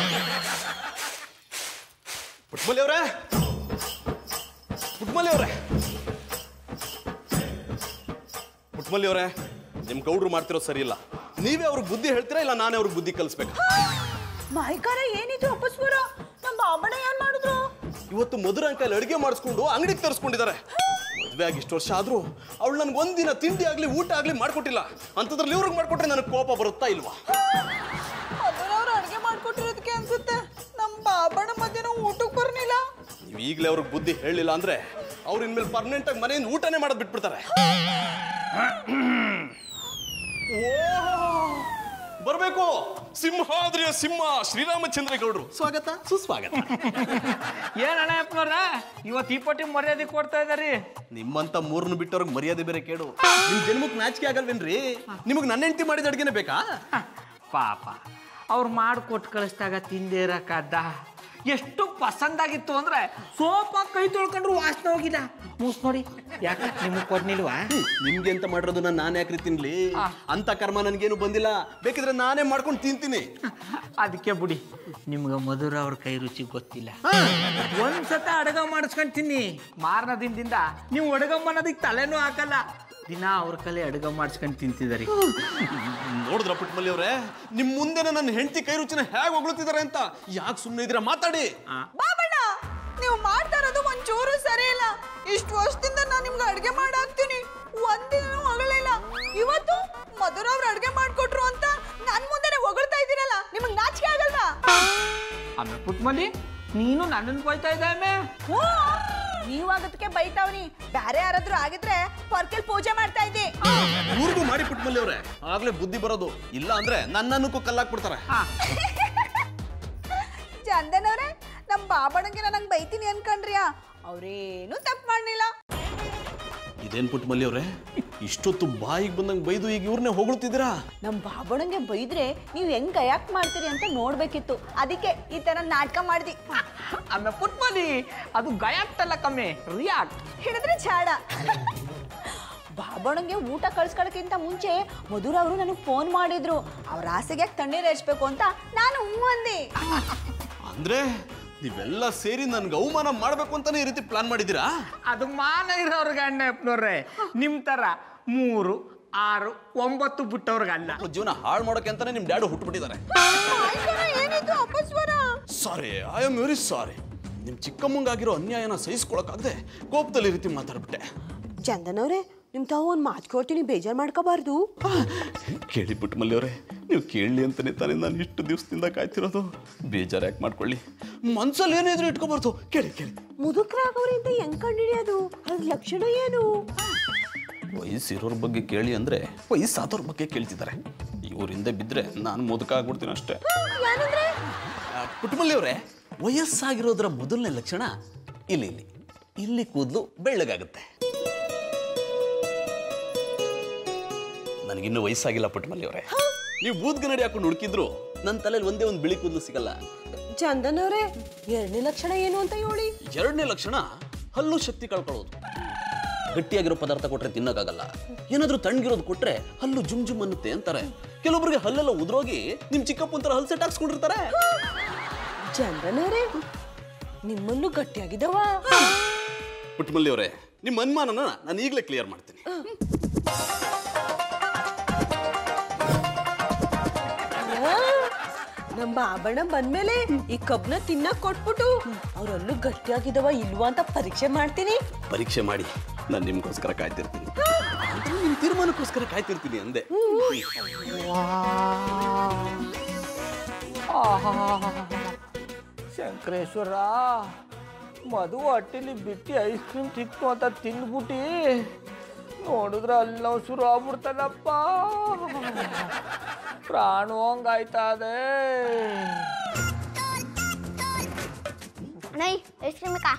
ಪುಟ್ಮಲಿ ಅವರೇ ಪುಟ್ಮಲಿ ಅವರೇ ಪುಟ್ಮಲಿ ಅವರೇ ನಿಮ್ ಗೌಡ್ರು ಮಾಡ್ತಿರೋದು ಸರಿ ಇಲ್ಲ ನೀವೇ ಅವ್ರಿಗೆ ಬುದ್ಧಿ ಹೇಳ್ತೀರಾ ಇಲ್ಲ ನಾನೇ ಅವ್ರಿಗೆ ಬುದ್ಧಿ ಕಲಿಸ್ಬೇಕಾ ಮಾಯ್ಕಾರ ಏನಿದು ಅಪ್ಪಸ್ವರ ನಮ್ಮ ಬಾಬಣ್ಣ ಏನ್ ಮಾಡಿದ್ರು ಇವತ್ತು ಮಧುರ ಅಂಕಲ್ ಅಡುಗೆ ಮಾಡಿಸ್ಕೊಂಡು ಅಂಗಡಿಗೆ ತರಿಸ್ಕೊಂಡಿದ್ದಾರೆ ಮದುವೆ ಆಗಿ ಇಷ್ಟು ವರ್ಷ ಆದ್ರೂ ಅವಳು ನನ್ಗೆ ಒಂದಿನ ತಿಂಡಿ ಆಗ್ಲಿ ಊಟ ಆಗ್ಲಿ ಮಾಡ್ಕೊಟ್ಟಿಲ್ಲ ಅಂತದ್ರಲ್ಲಿ ಇವ್ರಿಗೆ ಮಾಡ್ಕೊಟ್ರೆ ನನಗೆ ಕೋಪ ಬರುತ್ತಾ ಇಲ್ವಾ ಅವ್ರು ಅಡ್ಗೆ ಮಾಡ್ಕೊಟ್ಟಿರೋದಕ್ಕೆ ಅನ್ಸುತ್ತೆ ನಮ್ಮ ಬಾಬಣ್ಣ ಮಧ್ಯಾಹ್ನ ಊಟಕ್ಕೆ ಬರ್ನಿಲ್ಲ ನೀವು ಈಗಲೇ ಅವ್ರಿಗೆ ಬುದ್ಧಿ ಹೇಳಿಲ್ಲ ಅಂದ್ರೆ ಅವ್ರು ಇನ್ಮೇಲೆ ಪರ್ಮನೆಂಟ್ ಆಗಿ ಮನೆಯಿಂದ ಊಟನೇ ಮಾಡೋದು ಬಿಟ್ಬಿಡ್ತಾರೆ ಬರಬೇಕು ಸಿಂಹಾದ್ರಿಯ ಸಿಂಹ ಶ್ರೀರಾಮಚಂದ್ರ ಗೌಡ್ರು ಸ್ವಾಗತ ಸುಸ್ವಾಗತ ಏನ್ ಅಣ್ಣಪ್ಪನವ್ರ ಇವತ್ತು ಈ ಪಟ್ಟಿ ಮರ್ಯಾದೆ ಕೊಡ್ತಾ ಇದಾರಿ ನಿಮ್ಮಂತ ಮೂರನ್ನು ಬಿಟ್ಟವ್ರಿಗೆ ಮರ್ಯಾದೆ ಬೇರೆ ಕೇಳು ನಿಮ್ ಜನ್ಮಕ್ಕೆ ನಾಚಿಕೆ ಆಗಲ್ವೇನ್ರಿ ನಿಮಗೆ ನನ್ನ ಹೆಂಡತಿ ಮಾಡಿದ ಅಡ್ಗೆನೆ ಬೇಕಾ ಪಾಪ ಅವ್ರು ಮಾಡಿಕೊಟ್ಟು ಕಳಿಸ್ದಾಗ ತಿಂದೇ ಇರಕ್ಕಾದ ಎಷ್ಟು ಪಸಂದಾಗಿತ್ತು ಅಂದ್ರೆ ಸೋಪ ಕೈ ತೊಳ್ಕೊಂಡ್ರು ವಾಸನೆ ಹೋಗಿಲ್ಲ ಮೂಸ್ ನೋಡಿ ಯಾಕೆ ನಿಮಗೆ ಕೊಡ್ನಿಲ್ವಾ ನಿಮ್ಗೆ ಅಂತ ಮಾಡಿರೋದನ್ನ ನಾನು ಯಾಕ್ರಿ ತಿನ್ಲಿ ಅಂತ ಕರ್ಮ ನನ್ಗೇನು ಬಂದಿಲ್ಲ ಬೇಕಿದ್ರೆ ನಾನೇ ಮಾಡ್ಕೊಂಡು ತಿಂತೀನಿ ಅದಕ್ಕೆ ಬಿಡಿ ನಿಮ್ಗೆ ಮಧುರ ಅವ್ರ ಕೈ ರುಚಿ ಗೊತ್ತಿಲ್ಲ ಒಂದ್ಸತ ಅಡಗ ಮಾಡಿಸ್ಕೊಂತೀನಿ ಮಾರನ ದಿನದಿಂದ ನೀವು ಅಡಗಮ್ಮನದಕ್ಕೆ ತಲೆನೂ ಹಾಕಲ್ಲ ದಿನ ಅವ್ರ ಕಲೆ ಅಡಗ ಮಾಡಿಸ್ಕೊಂಡು ತಿಂತಿದಾರಿ ನೋಡಿದ್ರ ಪುಟ್ಮಲ್ಲಿ ಅವ್ರೆ ನಿಮ್ ಮುಂದೆನೆ ನನ್ನ ಹೆಂಡತಿ ಕೈ ರುಚಿನ ಹೇಗೆ ಹೊಗಳುತ್ತಿದ್ದಾರೆ ಅಂತ ಯಾಕೆ ಸುಮ್ಮನೆ ಇದ್ದೀರಾ ಮಾತಾಡಿ ಬಾಬಣ್ಣ ನೀವು ಮಾಡ್ತಾ ಇರೋದು ಒಂಚೂರು ಸರಿ ಇಲ್ಲ ಇಷ್ಟು ವರ್ಷದಿಂದ ನಾನು ನಿಮ್ಗೆ ಅಡ್ಗೆ ಮಾಡಾಕ್ತೀನಿ ಒಂದಿನ ಹೊಗಳಿಲ್ಲ ಇವತ್ತು ಮಧುರ ಅವ್ರು ಅಡ್ಗೆ ಮಾಡ್ಕೊಟ್ರು ಅಂತ ನನ್ ಮುಂದೆನೆ ಹೊಗಳ್ತಾ ಇದ್ದೀರಲ್ಲ ನಿಮಗೆ ನಾಚಿಕೆ ಆಗಲ್ವಾ ಆಮೇಲೆ ಪುಟ್ಮಲ್ಲಿ ನೀನು ನನ್ನನ್ನು ಬೈತಾ ಇದ್ದಾಮೆ ನೀವು ಆಗೋದಕ್ಕೆ ಬೈತಾವ್ನಿ ಬ್ಯಾರೆ ಯಾರಾದ್ರೂ ಆಗಿದ್ರೆ ಪರ್ಕೆಲ್ ಪೂಜೆ ಮಾಡ್ತಾ ಇದ್ದೆ ಊರಿಗೂ ಮಾಡಿ ಪುಟ್ಮಲ್ಲಿ ಅವ್ರೆ ಆಗ್ಲೇ ಬುದ್ಧಿ ಬರೋದು ಇಲ್ಲ ಅಂದ್ರೆ ನನ್ನನ್ನಕ್ಕೂ ಕಲ್ಲಾಕ್ಬಿಡ್ತಾರೆ ಚಂದನವ್ರೆ ನಮ್ ಬಾಬಣ್ಣಗೆ ನಂಗೆ ಬೈತೀನಿ ಅನ್ಕೊಂಡ್ರಿಯಾ ಅವ್ರೇನು ತಪ್ಪು ಮಾಡ್ಲಿಲ್ಲ ಇದೇನ್ ಪುಟ್ಮಲ್ಲಿ ಅವ್ರೆ ಇಷ್ಟೊತ್ತು ಬಾಯಿಗೆ ಬಂದಂಗೆ ಬೈದು ಈಗ ಇವ್ರನ್ನೇ ಹೊಗಳ್ತಿದ್ದೀರಾ ನಮ್ ಬಾಬಣ್ಣಂಗೆ ಬೈದ್ರೆ ನೀವು ಹೆಂಗ್ ಗಯಾಕ್ ಮಾಡ್ತೀರಿ ಅಂತ ನೋಡ್ಬೇಕಿತ್ತು ಅದಕ್ಕೆ ಈ ತರ ನಾಟಕ ಮಾಡ್ದಿ ಆಮೇಲೆ ಪುಟ್ಮಲ್ಲಿ ಅದು ಗಯಾಕ್ಟಲ್ಲ ಕಮ್ಮಿ ರಿಯಾಕ್ಟ್ ಹಿಡಿದ್ರೆ ಚಾಡ ಬಾಬಣ್ಣಂಗೆ ಊಟ ಕಳ್ಸ್ಕೊಳಕ್ಕಿಂತ ಮುಂಚೆ ಮಧುರ ಅವರು ನನಗೆ ಫೋನ್ ಮಾಡಿದ್ರು ಅವ್ರ ಆಸೆಗೆ ಯಾಕೆ ತಣ್ಣೀರು ಹಚ್ಬೇಕು ಅಂತ ನಾನು ಹ್ಞೂ ಅಂದೆ ಅಂದ್ರೆ ನೀವೆಲ್ಲ ಸೇರಿ ನನ್ಗೆ ಅವಮಾನ ಮಾಡ್ಬೇಕು ಅಂತಾನೆ ಈ ರೀತಿ ಪ್ಲಾನ್ ಮಾಡಿದ್ದೀರಾ ಅದು ಮಾನ ಇರೋರ್ಗೆ ಅಣ್ಣಪ್ಪನವ್ರೆ ನಿಮ್ಮ ಥರ ಮೂರು ಆರು ಒಂಬತ್ತು ಬಿಟ್ಟವ್ರಿಗಲ್ಲ ಅವ್ರ ಜೀವನ ಹಾಳು ಮಾಡೋಕೆ ಅಂತಾನೆ ನಿಮ್ ಡ್ಯಾಡು ಹುಟ್ಟುಬಿಟ್ಟಿದ್ದಾರೆ ಏನಿದು ಅಪಸ್ವರ sorry I am very sorry ನಿಮ್ ಚಿಕ್ಕಮ್ಮಂಗಾಗಿರೋ ಅನ್ಯಾಯನ ಸಹಿಸ್ಕೊಳಕ್ಕಾಗದೆ ಕೋಪದಲ್ಲಿ ಈ ರೀತಿ ಮಾತಾಡ್ಬಿಟ್ಟೆ ಚಂದನವ್ರೆ ನಿಮ್ ತಾವು ಒಂದು ಮಾತು ಕೇಳ್ತೀನಿ ಬೇಜಾರು ಮಾಡ್ಕೋಬಾರ್ದು ಕೇಳಿ ಪುಟ್ಟಮಲ್ಲಿ ಅವರೇ ನೀವು ಕೇಳಲಿ ಅಂತಾನೆ ತಾನೇ ನಾನು ಇಷ್ಟು ದಿವಸದಿಂದ ಕಾಯ್ತಿರೋದು ಬೇಜಾರು ಯಾಕೆ ಮಾಡ್ಕೊಳ್ಳಿ ಮನ್ಸಲ್ಲಿ ಏನಿದ್ರು ಇಟ್ಕೋಬಾರ್ದು ಕೇಳಿ ಕೇಳಿ ಮುದುಕರಾಗವ್ರಿಂದ ಹೆಂಗ್ ಕಂಡಿಡಿಯೋದು ಅದ್ರ ಲಕ್ಷಣ ಏನು ವಯಸ್ಸಿರೋರ ಬಗ್ಗೆ ಕೇಳಿ ಅಂದ್ರೆ ವಯಸ್ಸಾದವ್ರ ಬಗ್ಗೆ ಕೇಳ್ತಿದ್ದಾರೆ ಇವ್ರ ಹಿಂದೆ ಬಿದ್ರೆ ನಾನು ಮುದುಕ ಆಗ್ಬಿಡ್ತೀನಿ ಅಷ್ಟೇ ಏನಂದ್ರೆ ಆ, ಪುಟ್ಟಮಲ್ಲಿ ಅವರೇ ವಯಸ್ಸಾಗಿರೋದ್ರ ಮೊದಲನೇ ಲಕ್ಷಣ ಇಲ್ಲಿ ಇಲ್ಲಿ ಇಲ್ಲಿ ಕೂದಲು ಬೆಳ್ಳಗಾಗುತ್ತೆ ನನಗಿನ್ನೂ ವಯಸ್ಸಾಗಿಲ್ಲ ಪುಟ್ಟಮಲ್ಲಿ ಅವರೇ ನೀವು ಬೂದ್ಗನ್ನಡಿ ಹಾಕೊಂಡು ಹುಡುಕಿದ್ರು ನನ್ನ ತಲೆಯಲ್ಲಿ ಒಂದೇ ಒಂದು ಬಿಳಿ ಕೂದಲು ಸಿಗಲ್ಲ ಚಂದನ್ ಅವರೇ ಎರಡನೇ ಲಕ್ಷಣ ಏನು ಅಂತ ಹೇಳಿ ಎರಡನೇ ಲಕ್ಷಣ ಹಲ್ಲು ಶಕ್ತಿ ಕಳ್ಕೊಳ್ಳೋದು ಗಟ್ಟಿಯಾಗಿರೋ ಪದಾರ್ಥ ಕೊಟ್ರೆ ತಿನ್ನಕ್ಕಾಗಲ್ಲ ಏನಾದ್ರೂ ತಣ್ಣಗಿರೋದು ಕೊಟ್ರೆ ಹಲ್ಲು ಜುಮ್ ಜುಮ್ ಅನ್ನುತ್ತೆ ಅಂತಾರೆ ಕೆಲವೊಬ್ರಿಗೆ ಹಲ್ಲೆಲ್ಲ ಉದ್ರೋಗಿ ನಿಮ್ ಚಿಕ್ಕಪ್ಪನ ತರ ಹಲ್ ಸೆಟ್ ಹಾಕ್ಸ್ಕೊಂಡಿರ್ತಾರೆ ಚಂದನ್ ಅವರೇ ನಿಮ್ಮಲ್ಲೂ ಗಟ್ಟಿಯಾಗಿದವ ಪುಟ್ಟಮಲ್ಲಿ ಅವರೇ ನಿಮ್ಮ ಅನುಮಾನನ ನಾನು ಈಗಲೇ ಕ್ಲಿಯರ್ ಮಾಡ್ತೀನಿ ನಮ್ಮ ಬಾಬಣ್ಣ ಬಂದ್ಮೇಲೆ ಈ ಕಬ್ನ ತಿನ್ನಕ್ ಕೊಟ್ಬಿಟ್ಟು ಅವ್ರಲ್ಲೂ ಗಟ್ಟಿಯಾಗಿದವ ಇಲ್ವಾ ಅಂತ ಪರೀಕ್ಷೆ ಮಾಡ್ತೀನಿ ಪರೀಕ್ಷೆ ಮಾಡಿ ನಾನು ನಿಮ್ಗೋಸ್ಕರ ಕಾಯ್ತಿರ್ತೀನಿ ಆದ್ರೆ ನಿಮ್ ತೀರ್ಮಾನಕ್ಕೋಸ್ಕರ ಕಾಯ್ತಿರ್ತೀನಿ ಅಂದೆ ಶಂಕರೇಶ್ವರ ಮಧು ಹೊಟ್ಟಿಲಿ ಬಿಟ್ಟು ಐಸ್ ಕ್ರೀಮ್ ಸಿಕ್ತು ಅಂತ ತಿಂದ್ಬಿಟ್ಟು ನೋಡಿದ್ರೆ ಅಲ್ಲವ್ ಶುರು ಆಗ್ಬಿಡ್ತಾನಪ್ಪ ಪ್ರಾಣ ಹಂಗಾಯ್ತದೆ ನೈ ಎಷ್ಟು ನಿಮಿಷ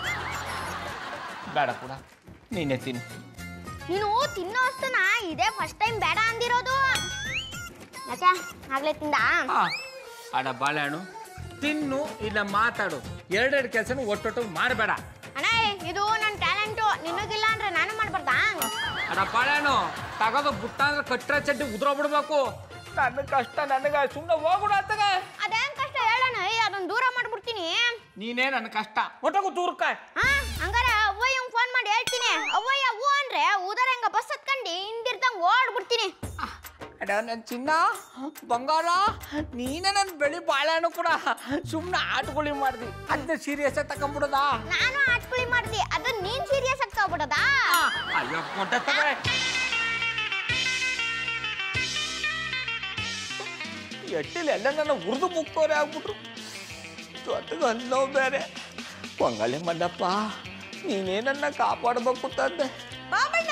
ಬೇಡ ಕೂಡ ನೀನೇ ತಿನ್ನು ನೀನು ತಿನ್ನೋ ವಸ್ತುನ ಇದೇ ಫಸ್ಟ್ ಟೈಮ್ ಬೇಡ ಅಂದಿರೋದು ಯಾಕೆ ಆಗ್ಲೇ ತಿಂದ ಆ, ಅಡ ಬಾಳೆಹಣ್ಣು ತಿನ್ನು ಇಲ್ಲ ಮಾತಾಡು ಎರಡೆರಡು ಕೆಲಸನೂ ಒಟ್ಟೊಟ್ಟು ಮಾಡಬೇಡ ಅಣ್ಣ ಇದು ನನ್ನ ಟ್ಯಾಲೆಂಟು ನಿನಗಿಲ್ಲ ಅಂದ್ರೆ ನಾನು ಮಾಡ್ಬಾರ್ದಾ ಅಡ ಬಾಳೆಹಣ್ಣು ತಗೋದು ಬುಟ್ಟ ಅಂದ್ರೆ ಕಟ್ರ ಚಡ್ಡಿ ಉದ್ರೋಗ್ಬಿಡ್ಬೇಕು ನನ್ನ ಕಷ್ಟ ನನಗೆ ಸುಮ್ಮನೆ ಹೋಗ್ಬಿಡು ಅತ್ತಗ ಅದೇನ್ ಕಷ್ಟ ಹೇಳೋಣ ಅದನ್ನ ದೂರ ಮಾಡ್ಬಿಡ್ತೀನಿ ನೀನೇ ನನ್ನ ಕಷ್ಟ ಒಟ್ಟಗು ದೂರ್ಕ ಹಾ ಹಂಗಾರೆ ಅವ್ವಯ್ಯ ಫೋನ್ ಮಾಡಿ ಹೇಳ್ತೀನಿ ಅವ್ವಯ್ಯ ಹೂ ಅಂದ್ರೆ ಊದರ ಹೆಂಗ ಬಸ್ ಹತ್ಕೊಂಡು ಹಿಂದಿರ್ದಂಗ್ ಓಡ್ಬಿಡ್ತೀನಿ ಅಡ ನನ್ನ ಚಿನ್ನ ಬಂಗಾರ ನೀನೇ ನನ್ನ ಬೆಳಿ ಬಾಳೆಹಣ್ಣು ಕೂಡ ಸುಮ್ಮನೆ ಆಟಗುಳಿ ಮಾಡ್ದಿ ಅದನ್ನ ಸೀರಿಯಸ್ ತಕೊಂಬಿಡೋದಾ ನಾನು ಆಟ್ಕುಳಿ ಮಾಡ್ದಿ ಅದು ನೀನ್ ಸೀರಿಯಸ್ ಆಗ್ತಾಗ್ಬಿಡದಾ ಅಯ್ಯೋ ಕೊಟ್ಟ ತಗೋ ಎಟ್ಟಿಲಿ ಎಲ್ಲ ನನ್ನ ಉರ್ದು ಮುಕ್ಕೋರೆ ಆಗ್ಬಿಟ್ರು ಜೊತೆಗೆ ಅನ್ನೋ ಬೇರೆ ಪೊಂಗಲೆ ಮಂಡಪ್ಪ ನೀನೇ ನನ್ನ ಕಾಪಾಡ್ಬೇಕು ತಂದೆ ಬಾಬಣ್ಣ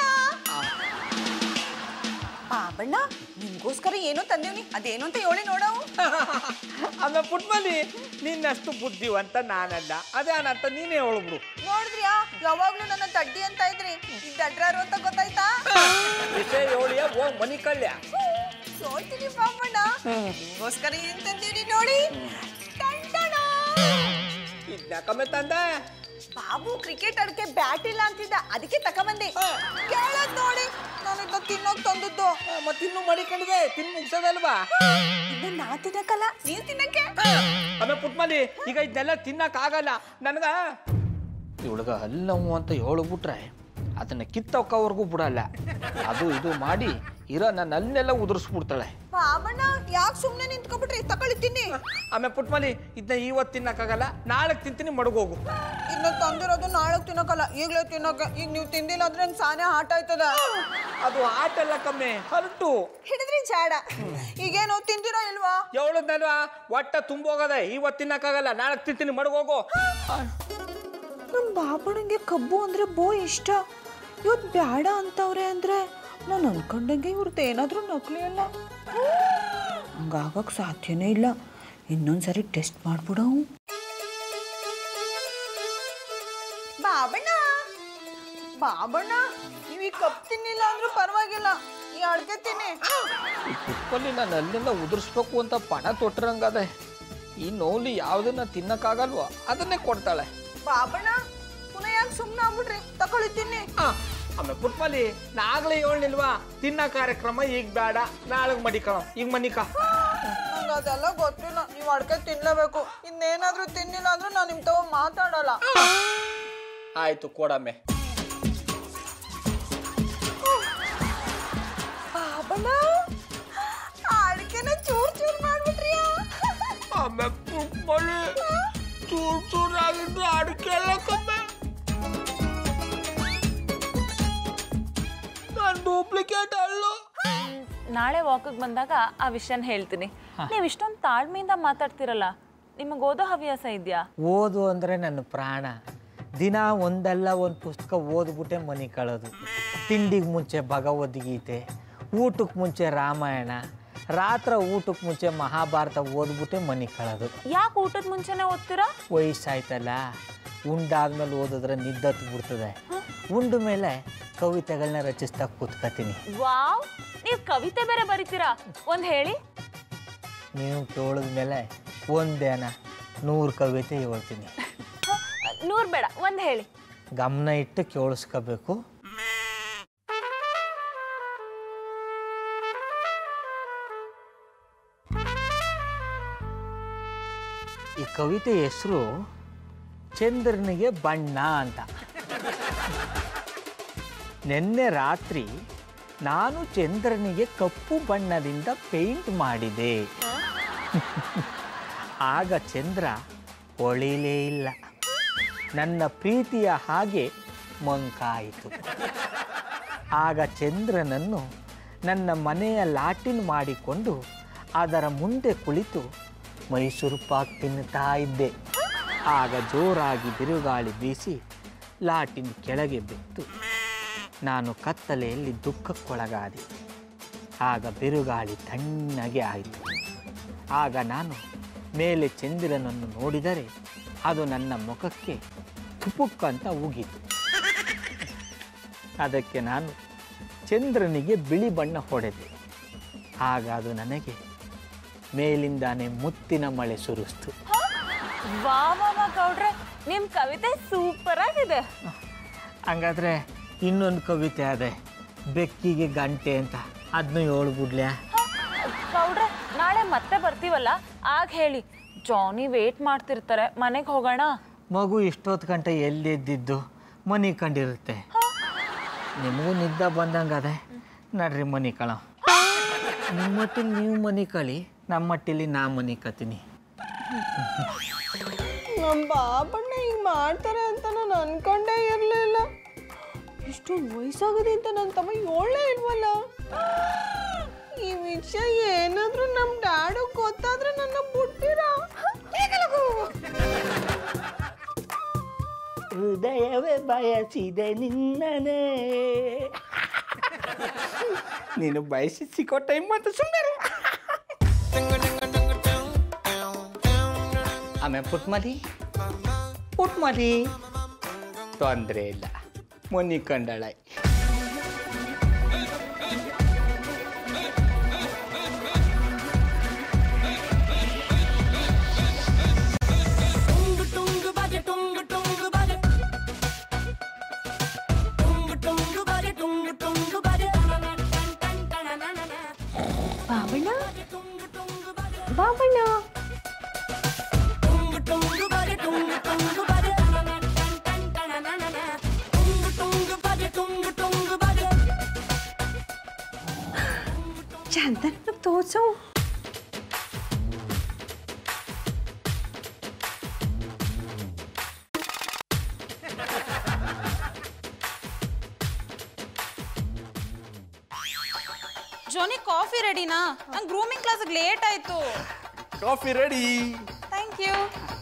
ಬಾಬಣ್ಣ ನಿಮ್ಗೋಸ್ಕರ ಏನೋ ತಂದೇವ್ನಿ ಅದೇನು ಅಂತ ಹೇಳಿ ನೋಡವು ಆಮೇಲೆ ಪುಟ್ಮಲಿ ನಿನ್ನಷ್ಟು ಬುದ್ಧಿವಂತ ನಾನಲ್ಲ ಅದೇನಂತ ನೀನೇ ಹೇಳ್ಬಿಡು ನೋಡಿದ್ರಿಯಾ ಯಾವಾಗ್ಲೂ ನನ್ನ ತಡ್ಡಿ ಅಂತ ಇದ್ರಿ ಈಗ ದಡ್ರಾರು ಅಂತ ಗೊತ್ತಾಯ್ತಾ ವಿಷಯ ಹೇಳಿಯ ಓ ಮನಿ ಕಳ್ಯ ಸೋಲ್ತೀನಿ ಬಾಬಣ್ಣ ನಿಮ್ಗೋಸ್ಕರ ಏನ್ ತಂದೀನಿ ನೋಡಿ ಟಂಟಣ. ಇದ್ಯಾಕಮ್ಮೆ ತಂದೆ ಬಾಬು ಕ್ರಿಕೆಟ್ ಆಡಕ್ಕೆ ಬ್ಯಾಟ್ ಇಲ್ಲ ಅಂತಿದ್ದ ಅದಕ್ಕೆ ತಕೊಂಬಂದೆ ಕೇಳದ್ ನೋಡಿ ನಾನು ಇದ್ನ ತಿನ್ನೋಕ್ ತಂದದ್ದು ಮತ್ತಿನ್ನು ಮಡಿಕೊಂಡಿದೆ ತಿನ್ ಮುಗ್ಸೋದಲ್ವಾ ಇನ್ನು ನಾ ತಿನ್ನಕ್ಕಲ್ಲ ನೀವ್ ತಿನ್ನಕ್ಕೆ ಆಮೇಲೆ ಪುಟ್ಮಲಿ ಈಗ ಇದನ್ನೆಲ್ಲ ತಿನ್ನಕ್ ಆಗಲ್ಲ ನನಗ ಇವಳಿಗ ಅಲ್ಲವು ಅಂತ ಹೇಳ್ಬಿಟ್ರೆ ಅದನ್ನ ಕಿತ್ತೋಕವರೆಗೂ ಬಿಡಲ್ಲ ಅದು ಇದು ಮಾಡಿ ಇರೋ ನನ್ನ ಅಲ್ಲೆಲ್ಲ ಉದುರಿಸ್ಬಿಡ್ತಾಳೆ ಬಾಬಣ್ಣ ಯಾಕೆ ಸುಮ್ನೆ ನಿಂತ್ಕೊಬಿಟ್ರಿ ತಕೊಳ್ಳಿ ತಿನ್ನಿ ಆಮೇಲೆ ಪುಟ್ಮಲಿ ಇದನ್ನ ಇವತ್ತು ತಿನ್ನಕ್ಕಾಗಲ್ಲ ನಾಳೆ ತಿಂತೀನಿ ಮಡಗೋಗು ಇನ್ನು ತಂದಿರೋದು ನಾಳೆ ತಿನ್ನಕ್ಕಲ್ಲ ಈಗಲೇ ತಿನ್ನಕ್ಕೆ ಈಗ ನೀವು ತಿಂದಿಲ್ಲ ಅಂದ್ರೆ ನಂಗೆ ಸಾನೆ ಆಟ ಆಯ್ತದ ಅದು ಆಟ ಎಲ್ಲ ಕಮ್ಮಿ ಹೊರಟು ಹಿಡಿದ್ರಿ ಜಾಡ ಈಗೇನು ತಿಂದಿರೋ ಇಲ್ವಾ ಅವಳದ್ನಲ್ವಾ ಒಟ್ಟ ತುಂಬೋಗದೆ ಇವತ್ತು ತಿನ್ನಕ್ಕಾಗಲ್ಲ ನಾಳೆ ತಿಂತೀನಿ ಮಡಗೋಗು ನಮ್ಮ ಬಾಬಣ್ಣಂಗೆ ಕಬ್ಬು ಅಂದ್ರೆ ಬೋ ಇಷ್ಟ ಇವತ್ತು ಬ್ಯಾಡ ಅಂತವ್ರೆ ಅಂದ್ರೆ ನಾನು ಅನ್ಕೊಂಡಂಗೆ ಇವ್ರದ್ದು ಏನಾದರೂ ನಕಲಿ ಅಲ್ಲ ಹಂಗಾಗಕ್ಕೆ ಸಾಧ್ಯನೇ ಇಲ್ಲ ಇನ್ನೊಂದ್ಸರಿ ಟೆಸ್ಟ್ ಮಾಡ್ಬಿಡವು ಬಾಬಣ್ಣ ಬಾಬಣ್ಣ ನೀವು ಈ ಕಪ್ ತಿನ್ನಿಲ್ಲ ಅಂದ್ರೂ ಪರವಾಗಿಲ್ಲ ಈ ಅಡ್ಗೆ ತಿನ್ನಿ ಈ ತುಪ್ಪಲ್ಲಿ ನಾನು ಅಲ್ಲೆಲ್ಲ ಉದುರಿಸ್ಬೇಕು ಅಂತ ಪಣ ತೊಟ್ರಂಗದೆ ಈ ನೋಲಿ ಯಾವುದನ್ನ ತಿನ್ನಕ್ಕಾಗಲ್ವೋ ಅದನ್ನೇ ಕೊಡ್ತಾಳೆ ಬಾಬಣ್ಣ ಪುನಃ ಯಾಕೆ ಸುಮ್ಮನೆ ಆಗ್ಬಿಡ್ರಿ ತಗೊಳ್ಳಿ ತಿನ್ನಿ ಆ, ಆಮೇಲೆ ಪುಟ್ಪಲ್ಲಿ ನಾಗ್ಲೇ ಹೇಳಿಲ್ವಾ ತಿನ್ನ ಕಾರ್ಯಕ್ರಮ ಈಗ ಬೇಡ ನಾಳೆಗೆ ಮಡಿಕಳ ಈಗ ಮನಿಕ ನಂಗೆ ಅದೆಲ್ಲ ಗೊತ್ತಿಲ್ಲ ನೀವು ಅಡ್ಗೆ ತಿನ್ಲೇಬೇಕು ಇನ್ನೇನಾದ್ರೂ ತಿನ್ನಿಲ್ಲ ಅಂದ್ರೆ ನಾನು ನಿಮ್ ತಗೋ ಮಾತಾಡಲ್ಲ ಆಯ್ತು ಕೊಡಮ್ಮೆ ಬಾಬಣ್ಣ ಅಡ್ಗೆನ ಚೂರ್ ಚೂರ್ ಮಾಡ್ಬಿಟ್ರಿಯಾ ಆಮೇಲೆ ಪುಟ್ಪಲ್ಲಿ ಚೂರ್ ಚೂರಾಗಿದ್ದು ಅಡಿಕೆ ಎಲ್ಲ ಕಮ್ಮೆ ನಾನು ಡೂಪ್ಲಿಕೇಟ್ ಅಲ್ಲೋ ನಾಳೆ ವಾಕಿಗೆ ಬಂದಾಗ ಆ ವಿಷಯನ ಹೇಳ್ತೀನಿ ನೀವು ಇಷ್ಟೊಂದು ತಾಳ್ಮೆಯಿಂದ ಮಾತಾಡ್ತಿರಲ್ಲ ನಿಮಗೆ ಓದೋ ಹವ್ಯಾಸ ಇದೆಯಾ ಓದು ಅಂದರೆ ನನ್ನ ಪ್ರಾಣ ದಿನ ಒಂದಲ್ಲ ಒಂದು ಪುಸ್ತಕ ಓದ್ಬಿಟ್ಟೆ ಮನೆ ಕಳೋದು ತಿಂಡಿಗೆ ಮುಂಚೆ ಭಗವದ್ಗೀತೆ ಊಟಕ್ಕೆ ಮುಂಚೆ ರಾಮಾಯಣ ರಾತ್ರಿ ಊಟಕ್ಕೆ ಮುಂಚೆ ಮಹಾಭಾರತ ಓದ್ಬಿಟ್ಟೆ ಮನೆ ಕಳೋದು ಯಾಕೆ ಊಟದ ಮುಂಚೆನೆ ಓದ್ತೀರಾ ವಯಸ್ಸಾಯ್ತಲ್ಲ ಉಂಡಾದ್ಮೇಲೆ ಓದಿದ್ರೆ ನಿದ್ದತ್ತು ಬಿಡ್ತದೆ ಉಂಡ ಮೇಲೆ ಕವಿತೆಗಳನ್ನ ರಚಿಸ್ತಾ ಕೂತ್ಕತೀನಿ ವಾವ್ ನೀವು ಕವಿತೆ ಬೇರೆ ಬರೀತೀರಾ ಒಂದ್ ಹೇಳಿ ನೀವು ಕೇಳಿದ ಮೇಲೆ ಒಂದೇನ ನೂರು ಕವಿತೆ ಹೇಳ್ತೀನಿ ನೂರ್ ಬೇಡ ಒಂದ್ ಹೇಳಿ ಗಮನ ಇಟ್ಟು ಕೇಳಿಸ್ಕೋಬೇಕು ಈ ಕವಿತೆ ಹೆಸರು ಚಂದ್ರನಿಗೆ ಬಣ್ಣ ಅಂತ ನಿನ್ನೆ ರಾತ್ರಿ ನಾನು ಚಂದ್ರನಿಗೆ ಕಪ್ಪು ಬಣ್ಣದಿಂದ ಪೇಂಟ್ ಮಾಡಿದೆ ಆಗ ಚಂದ್ರ ಹೊಳಿಲೇ ಇಲ್ಲ ನನ್ನ ಪ್ರೀತಿಯ ಹಾಗೆ ಮಂಕಾಯಿತು ಆಗ ಚಂದ್ರನನ್ನು ನನ್ನ ಮನೆಯ ಲಾಟಿನ್ ಮಾಡಿಕೊಂಡು ಅದರ ಮುಂದೆ ಕುಳಿತು ಮೈಸೂರು ಪಾಕ್ ತಿನ್ನುತ್ತಾ ಇದ್ದೆ ಆಗ ಜೋರಾಗಿ ಬಿರುಗಾಳಿ ಬೀಸಿ ಲಾಟಿನ್ ಕೆಳಗೆ ಬಿತ್ತು ನಾನು ಕತ್ತಲೆಯಲ್ಲಿ ದುಃಖಕ್ಕೊಳಗಾದೆ ಆಗ ಬಿರುಗಾಳಿ ತಣ್ಣಗೆ ಆಯಿತು ಆಗ ನಾನು ಮೇಲೆ ಚಂದಿರನನ್ನು ನೋಡಿದರೆ ಅದು ನನ್ನ ಮುಖಕ್ಕೆ ತುಪುಕ್ ಅಂತ ಉಗೀತು ಅದಕ್ಕೆ ನಾನು ಚಂದ್ರನಿಗೆ ಬಿಳಿ ಬಣ್ಣ ಹೊಡೆದೆ ಆಗ ಅದು ನನಗೆ ಮೇಲಿಂದಾನೆ ಮುತ್ತಿನ ಮಳೆ ಸುರಿಸ್ತು ವಾ ವಾ ವಾ ಗೌಡ್ರೆ ನಿಮ್ ಕವಿತೆ ಸೂಪರ್ ಆಗಿದೆ ಹಂಗಾದ್ರೆ ಇನ್ನೊಂದು ಕವಿತೆ ಅದೇ ಬೆಕ್ಕಿಗೆ ಗಂಟೆ ಅಂತ ಅದನ್ನು ಹೇಳ್ಬಿಡ್ಲ್ಯಾ ಗೌಡ್ರೆ ನಾಳೆ ಮತ್ತೆ ಬರ್ತೀವಲ್ಲ ಆಗ ಹೇಳಿ ಜಾನಿ ವೇಟ್ ಮಾಡ್ತಿರ್ತಾರೆ ಮನೆಗೆ ಹೋಗೋಣ ಮಗು ಇಷ್ಟೊತ್ತು ಗಂಟೆ ಎಲ್ಲಿದ್ದಿದ್ದು ಮನೆ ಕಂಡಿರುತ್ತೆ ನಿಮಗೂ ನಿದ್ದೆ ಬಂದಂಗೆ ಅದೇ ನಡ್ರಿ ಮನೆ ಕಳ ನಿಮ್ಮ ಮಟ್ಟಿಲಿ ನೀವು ಮನೆ ಕಳಿ ನಮ್ಮ ಮಟ್ಟಿಲಿ ನಾ ಮನೆ ಕತೀನಿ ನಮ್ಮ ಬಾಬಣ್ಣ ಹಿಂಗ್ ಮಾಡ್ತಾರೆ ಅಂತ ನಾನು ಅನ್ಕೊಂಡೇ ಇರ್ಲಿಲ್ಲ ಇಷ್ಟೊಂದು ವಯಸ್ಸಾಗದೆ ಅಂತ ನನ್ನ ತಮ್ಮ ಏಳೇ ಇಲ್ವಲ್ಲ ಈ ವಿಷಯ ಏನಾದ್ರೂ ನಮ್ಮ ಡ್ಯಾಡು ಗೊತ್ತಾದ್ರೆ ನನ್ನ ಬಿಟ್ಟಿರ ಹೃದಯವೇ ಬಯಸಿದೆ ನಿನ್ನನೇ ನೀನು ಬಯಸಿ ಸಿಕ್ಕೋ ಟೈಮ್ ಮತ್ತು ಸುಮ್ಮನೆ ಆಮೇಲೆ ಪುಟ್ಮಲಿ ಪುಟ್ಮಲಿ ತೊಂದರೆ ಇಲ್ಲ ಮೊನ್ನಿ ಕಂಡಳ ಬಾಬಣ್ಣ ಬಾಬಣ್ಣ ಚಂದನ್ ತೋರ್ಸು ಜೋನಿ ಕಾಫಿ ರೆಡಿನಾ ನಂಗೆ ಗ್ರೂಮಿಂಗ್ ಕ್ಲಾಸಿಗೆ ಲೇಟ್ ಆಯ್ತು coffee ready thank you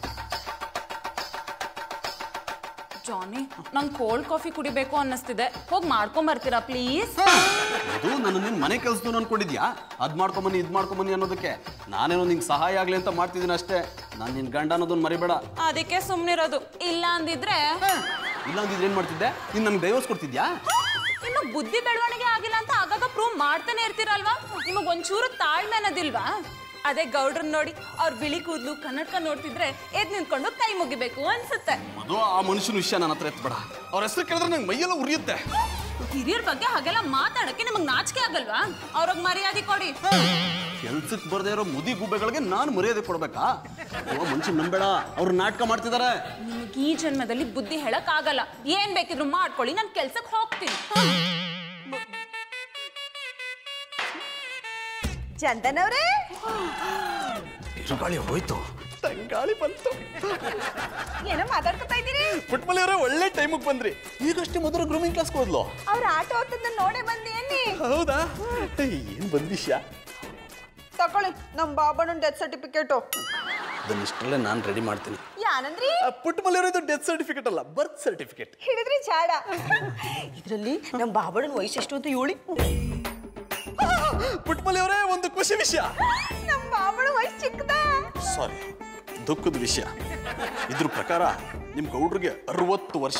Johnny ನಂಗೆ ಕೋಲ್ಡ್ ಕಾಫಿ ಕುಡಿಬೇಕು ಅನ್ನಿಸ್ತಿದೆ ಹೋಗಿ ಮಾಡ್ಕೊಂಡ್ ಬರ್ತೀರಾ ಪ್ಲೀಸ್ ಅದು ನನ್ನ ನಿನ್ನ ಮನೆ ಕೆಲಸದವನು ಅನ್ಕೊಂಡಿದ್ಯಾ ಅದ್ ಮಾಡ್ಕೊಂಬನ್ನಿ ಇದ್ ಮಾಡ್ಕೊಂಬನ್ನಿ ಅನ್ನೋದಕ್ಕೆ ನಾನೇನೋ ನಿಂಗೆ ಸಹಾಯ ಆಗ್ಲಿ ಅಂತ ಮಾಡ್ತಿದ್ದೀನಿ ಅಷ್ಟೇ ನಾನು ನಿನ್ ಗಂಡ ಅನ್ನೋದನ್ನ ಮರಿಬೇಡ ಅದಕ್ಕೆ ಸುಮ್ಮನಿರೋದು ಇಲ್ಲ ಅಂದಿದ್ರೆ ಇಲ್ಲ ಅಂದಿದ್ರೆ ಏನ್ ಮಾಡ್ತಿದ್ದೆ ನೀನ್ ನನ್ಗೆ ಡೈವರ್ಸ್ ಕೊಡ್ತಿದ್ಯಾ ಇನ್ನು ಬುದ್ಧಿ ಬೆಳವಣಿಗೆ ಆಗಿಲ್ಲ ಅಂತ ಆಗಾಗ ಪ್ರೂವ್ ಮಾಡ್ತಾನೆ ಇರ್ತೀರಲ್ವಾ ನಿಮಗ್ ಒಂಚೂರು ತಾಳ್ಮೆ ಅನ್ನೋದಿಲ್ವಾ ಅದೇ ಗೌಡ್ರನ್ ನೋಡಿ ಅವ್ರ ಬಿಳಿ ಕೂದ್ಲು ಕನ್ನಡಕ ನೋಡ್ತಿದ್ರೆ ಎದ್ ನಿಂತ್ಕೊಂಡು ಕೈ ಮುಗಿಬೇಕು ಅನ್ಸುತ್ತೆ ಅದು ಆ ಮನುಷ್ಯನ ವಿಷಯ ನನ್ನ ಹತ್ರ ಎತ್ಬೇಡ ಅವ್ರ ಹೆಸರು ಕೇಳಿದ್ರೆ ನಂಗೆ ಮೈಯೆಲ್ಲ ಉರಿಯುತ್ತೆ ಹಿರಿಯರ ಬಗ್ಗೆ ಹಾಗೆಲ್ಲ ಮಾತಾಡಕ್ಕೆ ನಿಮಗ್ ನಾಚಿಕೆ ಆಗಲ್ವಾ ಅವ್ರಿಗೆ ಮರ್ಯಾದೆ ಕೊಡಿ ಕೆಲ್ಸಕ್ಕೆ ಬರದೇ ಇರೋ ಮುದಿ ಗುಬ್ಬೆಗಳಿಗೆ ನಾನು ಮರ್ಯಾದೆ ಕೊಡ್ಬೇಕಾ ಓ ಮನುಷ್ಯನ್ ನಂಬೇಡ ಅವ್ರು ನಾಟಕ ಮಾಡ್ತಿದ್ದಾರೆ ನಿಮಗೆ ಈ ಜನ್ಮದಲ್ಲಿ ಬುದ್ಧಿ ಹೇಳಕ್ ಆಗಲ್ಲ ಏನ್ ಬೇಕಿದ್ರು ಮಾಡ್ಕೊಳ್ಳಿ ನಾನು ಕೆಲ್ಸಕ್ಕೆ ಹೋಗ್ತೀನಿ ಚಂದನ್ ಅವರೇ ಗಾಳಿ ಹೋಯ್ತು ತಂಗಾಳಿ ಬಂತು ಏನೋ ಮಾತಾಡ್ಕೊತಾ ಇದ್ದೀರಿ ಪುಟ್ಮಲಿ ಅವರೇ ಒಳ್ಳೆ ಟೈಮಿಗೆ ಬಂದ್ರಿ ಈಗಷ್ಟೇ ಮೊದಲು ಗ್ರೂಮಿಂಗ್ ಕ್ಲಾಸ್ ಹೋದ್ಲು ಅವ್ರ ಆಟ ಓದ್ತದ ನೋಡೇ ಬಂದಿ ಅನ್ನಿ ಹೌದಾ ಏನ್ ಬಂದ್ ವಿಷಯ ತಕೊಳ್ಳಿ ನಮ್ಮ ಬಾಬಣ್ಣನ ಡೆತ್ ಸರ್ಟಿಫಿಕೇಟು ಅದನ್ನ ಇಷ್ಟರಲ್ಲೇ ನಾನು ರೆಡಿ ಮಾಡ್ತೀನಿ ಯಾನಂದ್ರಿ ಪುಟ್ಮಲಿ ಅವರೇ ಇದು ಡೆತ್ ಸರ್ಟಿಫಿಕೇಟ್ ಅಲ್ಲ ಬರ್ತ್ ಸರ್ಟಿಫಿಕೇಟ್ ಹಿಡಿದ್ರಿ ಚಾಡ ಇದರಲ್ಲಿ ನಮ್ಮ ಬಾಬಣ್ಣನ ವಯಸ್ಸು ಎಷ್ಟು ಅಂತ ಹೇಳಿ ಪುಟ್ಮಲಿ ಅವರೇ ಒಂದು ಖುಷಿ ವಿಷಯ ನಮ್ಮ ಬಾಬಳ ವಯಸ್ಸು ಚಿಕ್ಕದ ಸಾರಿ ದುಃಖದ ವಿಷಯ ಇದ್ರ ಪ್ರಕಾರ ನಿಮ್ ಗೌಡ್ರಿಗೆ ಅರವತ್ತು ವರ್ಷ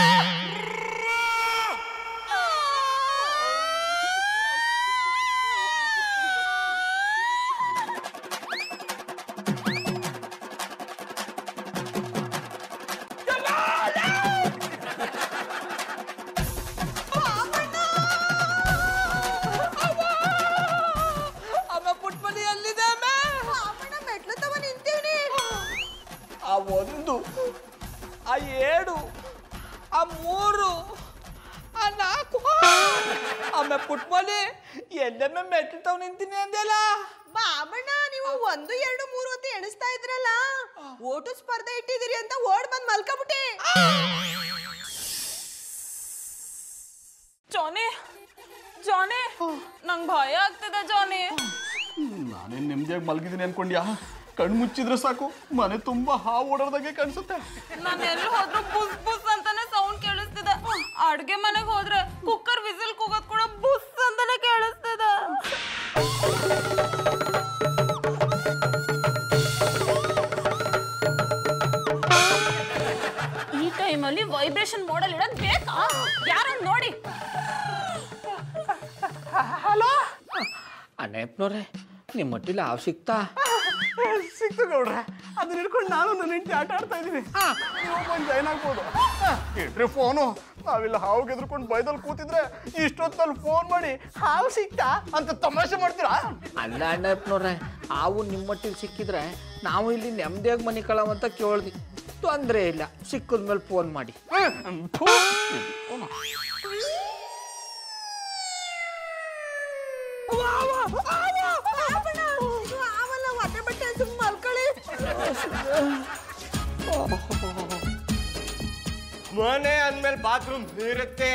ಅಮ್ಮ ಪುಟ್ಮನಿ ಎಲ್ಲಿದೆ ಅಮ್ಮ ಬಾಬಣ್ಣ ಮೆಟ್ಲು ತವ ನಿಂತೀವಿ ಆ ಒಂದು ಆ ಏಳು ಆ ಮೂರು ಆ ನಾಲ್ಕು ಅಮ್ಮ ಪುಟ್ಮಲಿ ಎಲ್ಲೆಮ್ಮೆ ಮೆಟ್ಲು ತಾವ್ ನಿಂತೀನಿ ಅಂದೆಲ್ಲ ಬಾಬಣ್ಣ ನೀವು ಒಂದು ಎರಡು ಮೂರು ಅಂತ ಎಣಿಸ್ತಾ ಇದ್ರಲ್ಲ ಓಟು ಸ್ಪರ್ಧೆ ಇಟ್ಟಿದ್ದೀರಿ ಅಂತ ಓಡ್ ಬಂದ್ ಮಲ್ಕೊಬಿಟ್ಟೆ ಜಾನಿ ಜಾನಿ ನಂಗೆ ಭಯ ಆಗ್ತಿದೆ ಜಾನಿ ನಾನೇನ್ ನೆಮ್ಮದಿಯಾಗಿ ಮಲಗಿದ್ದೀನಿ ಅನ್ಕೊಂಡ್ಯಾ ಕಣ್ಣು ಮುಚ್ಚಿದ್ರೆ ಸಾಕು ಮನೆ ತುಂಬಾ ಹಾವು ಓಡಾಡ್ದಾಗೆ ಕಾಣಿಸುತ್ತೆ ನಾನು ಎಲ್ಲಿ ಹೋದ್ರು ಬುಸ್ ಬುಸ್ ಅಂತಾನೆ ಸೌಂಡ್ ಕೇಳಿಸ್ತಿದೆ ಅಡ್ಗೆ ಮನೆಗೆ ಹೋದ್ರೆ ಕುಕ್ಕರ್ ವಿಸಿಲ್ ಕೂಗೋದ್ ಕೂಡ ಬುಸ್ ಅಂತಾನೆ ಕೇಳಿಸ್ತಿದೆ ಈ ಟೈಮಲ್ಲಿ ವೈಬ್ರೇಷನ್ ಮೋಡಲ್ ಇಡೋದ್ ಬೇಕಾ ಯಾರನ್ನ ನೋಡಿ ಅಣ್ಣಪ್ಪನವ್ರೆ ನಿಮ್ಮ ಮಟ್ಟಿಲಿ ಹಾವು ಸಿಗ್ತಾ ಸಿಕ್ತು ಗೌಡ್ರೆ ಅದನ್ನ ಹಿಡ್ಕೊಂಡು ನಾನು ನನ್ನ ಹೆಂಡತಿ ಆಟ ಆಡ್ತಾ ಇದ್ದೀನಿ ನೀವು ಬಂದು ಜಾಯ್ನ್ ಆಗ್ಬೋದು ಇಟ್ರಿ ಫೋನು ನಾವಿಲ್ಲ ಹಾವು ಗೆದ್ರುಕೊಂಡು ಬೈದಲ್ಲಿ ಕೂತಿದ್ರೆ ಇಷ್ಟೊತ್ತಲ್ಲಿ ಫೋನ್ ಮಾಡಿ ಹಾವು ಸಿಕ್ತಾ ಅಂತ ತಮಾಷೆ ಮಾಡ್ತೀರಾ ಅಲ್ಲ ಅಣ್ಣಪ್ಪನವ್ರೆ ಹಾವು ನಿಮ್ಮ ಮಟ್ಟಿಲಿ ಸಿಕ್ಕಿದ್ರೆ ನಾವು ಇಲ್ಲಿ ನೆಮ್ಮದಿಯಾಗಿ ಮನೆ ಕಳವಂತ ಕೇಳ್ದಿ ತೊಂದರೆ ಇಲ್ಲ ಸಿಕ್ಕಿದ್ಮೇಲೆ ಫೋನ್ ಮಾಡಿ ಥು. ಆವಲ್ಲ ಹೊಟ್ಟೆ ಬಟ್ಟೆ ಸುಮ್ಮ ಮಲ್ಕೊಳ್ಳಿ ಮನೆ ಅಂದ್ಮೇಲೆ ಬಾತ್ರೂಮ್ ಇರುತ್ತೆ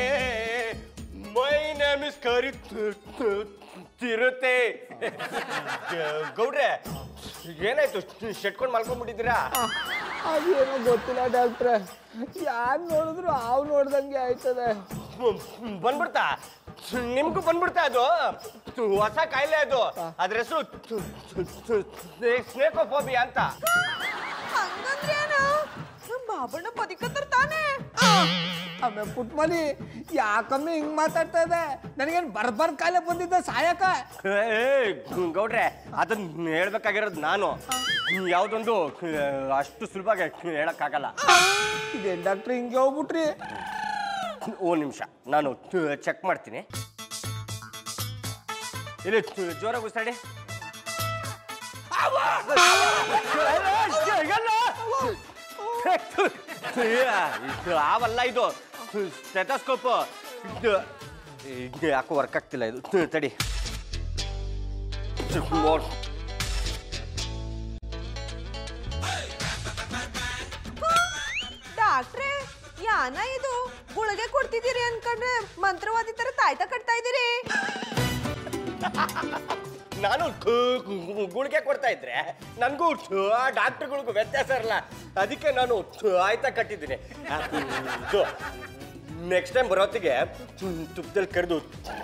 ಮೈ ನೇಮ್ ಇಸ್ ಕರಿ ತಿರುತ್ತೆ ಗೌಡ್ರೆ ಏನಾಯ್ತು ಶೆಟ್ಕೊಂಡು ಮಲ್ಕೊಂಡ್ಬಿಟ್ಟಿದ್ದೀರಾ ಅದೇನೋ ಗೊತ್ತಿಲ್ಲ ಡಾಕ್ಟ್ರೆ ಯಾರು ನೋಡಿದ್ರು ಹಾವು ನೋಡ್ದಂಗೆ ಆಯ್ತದೆ ಬಂದ್ಬಿಡ್ತಾ ನಿಮ್ಗೂ ಬಂದ್ಬಿಡ್ತಾ ಅದು ಹೊಸ ಕಾಯಿಲೆ ಅದು ಅದ್ರ ಹೆಸರು ಸ್ನೇಕೋಫೋಬಿಯಾ ಅಂತ ಹಂಗಂದ್ರೇನು ನಮ್ ಬಾಬಣ್ಣ ಬದುಕತ್ತಾರ ತಾನೇ ಆಮೇಲೆ ಪುಟ್ಮಲಿ ಯಾಕಮ್ಮೆ ಹಿಂಗ್ ಮಾತಾಡ್ತಾ ಇದೆ ನನಗೇನು ಬರ್ಬರ್ ಕಾಯಿಲೆ ಬಂದಿದ್ದ ಸಾಯಕ ಏ ಗೌಡ್ರೆ ಅದನ್ನ ಹೇಳ್ಬೇಕಾಗಿರೋದು ನಾನು ಯಾವ್ದೊಂದು ಅಷ್ಟು ಸುಲಭವಾಗಿ ಹೇಳಕ್ಕಾಗಲ್ಲ ಇದೇನ್ ಡಾಕ್ಟ್ರ್ ಹಿಂಗೆ ಹೋಗ್ಬಿಟ್ರಿ ಒಂದು ನಿಮಿಷ ನಾನು ಚೆಕ್ ಮಾಡ್ತೀನಿ ಇಲ್ಲಿ ಜೋರಾಗಿ ಉಸಿರಾಡಿ ಇದು ಆವಲ್ಲ ಇದು ಸ್ಟೆಥೋಸ್ಕೋಪ್ ಇದು ಇದು ಯಾಕೋ ವರ್ಕ್ ಆಗ್ತಿಲ್ಲ ಇದು ತಡಿ ನೋಡ್ ಡಾಕ್ಟ್ರೇ ಯಾನ ಇದು ಗುಳಿಗೆ ಕೊಡ್ತಿದ್ದೀರಿ ಅನ್ಕೊಂಡ್ರೆ ಮಂತ್ರವಾದಿ ತರ ತಾಯ್ತ ಕಟ್ತಾ ಇದ್ದೀರಿ ನಾನು ಗುಳಿಗೆ ಕೊಡ್ತಾ ಇದ್ರೆ ನನಗೂ ಡಾಕ್ಟರ್ಗಳಿಗೂ ವ್ಯತ್ಯಾಸ ಇರಲ್ಲ ಅದಕ್ಕೆ ನಾನು ಆಯ್ತಾ ಕಟ್ಟಿದ್ದೀನಿ ನೆಕ್ಸ್ಟ್ ಟೈಮ್ ಬರೋತ್ತಿಗೆ ತುಪ್ಪದಲ್ಲಿ ಕರೆದು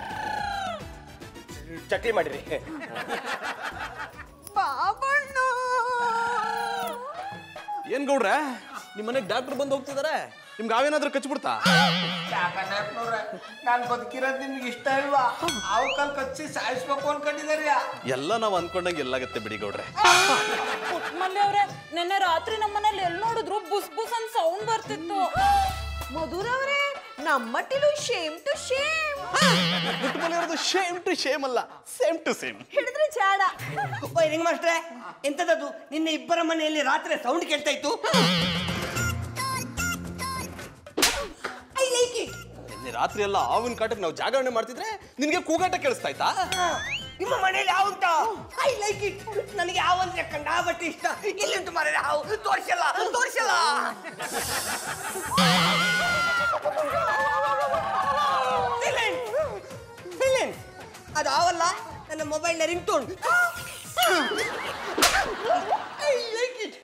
ಚಟ್ನಿ ಮಾಡಿರಿ ಬಾಬಣ್ಣ ಏನ್ ಗೌಡ್ರೆ ನಿಮ್ಮ ಮನೆಗೆ ಡಾಕ್ಟರ್ ಬಂದು ಹೋಗ್ತಿದಾರೆ ನಿಮ್ಗೆ ಅವೇನಾದ್ರೂ ಕಚ್ಬಿಡ್ತಾ ನಾನು ಬದುಕಿರೋದು ನಿಮ್ಗೆ ಇಷ್ಟ ಇಲ್ವಾ ಅವು ಕಲ್ ಕಚ್ಚಿ ಸಾಯಿಸ್ಬೇಕು ಅನ್ಕೊಂಡಿದಾರ ಎಲ್ಲ ನಾವು ಅನ್ಕೊಂಡಂಗೆ ಎಲ್ಲಾಗತ್ತೆ ಬಿಡಿ ಗೌಡ್ರೆ ಮಲ್ಲಿ ಅವ್ರೆ ನಿನ್ನೆ ರಾತ್ರಿ ನಮ್ಮನೇಲಿ ಎಲ್ಲಿ ನೋಡಿದ್ರು ಬುಸ್ ಬುಸ್ ಅಂತ ಸೌಂಡ್ ಬರ್ತಿತ್ತು ಮಧುರವ್ರೆ ನಮ್ಮಟ್ಟಿಲು ಶೇಮ್ ಟು ಶೇಮ್ ಪುಟ್ಟಮನೆಯವ್ರದ್ದು ಶೇಮ್ ಟು ಶೇಮ್ ಅಲ್ಲ ಸೇಮ್ ಟು ಸೇಮ್ ಹಿಡಿದ್ರೆ ಜಾಡ ರಿಂಗ್ ಮಾಸ್ಟ್ರೆ ಎಂತದದು ನಿನ್ನೆ ಇಬ್ಬರ ಮನೆಯಲ್ಲಿ ರಾತ್ರಿ ಸೌಂಡ್ ಕೇಳ್ತಾ ಇತ್ತು ಐ ಲೈಕ್ ಇಟ್ ನಿನ್ನೆ ರಾತ್ರಿ ಎಲ್ಲ ಆವಿನ ಕಾಟಕ್ಕೆ ನಾವು ಜಾಗರಣೆ ಮಾಡ್ತಿದ್ರೆ ನಿನ್ಗೆ ಕೂಗಾಟ ಕೇಳಿಸ್ತಾ ಇತ್ತಾ ನಿಮ್ಮ ಮನೆಯಲ್ಲಿ ಯಾವ ಉಂಟಾ ಐ ಲೈಕ್ ಇಟ್ ನನಗೆ ಯಾವ ಅಂದ್ರೆ ಕಂಡಾಬಟ್ಟೆ ಇಷ್ಟ ಎಲ್ಲಿಂಟು ಮಾರ ಹಾವು ತೋರಿಸಲ್ಲ ತೋರಿಸಲ್ಲ ಅದು ಅವಲ್ಲ ನನ್ನ ಮೊಬೈಲ್ನ ring tone I like it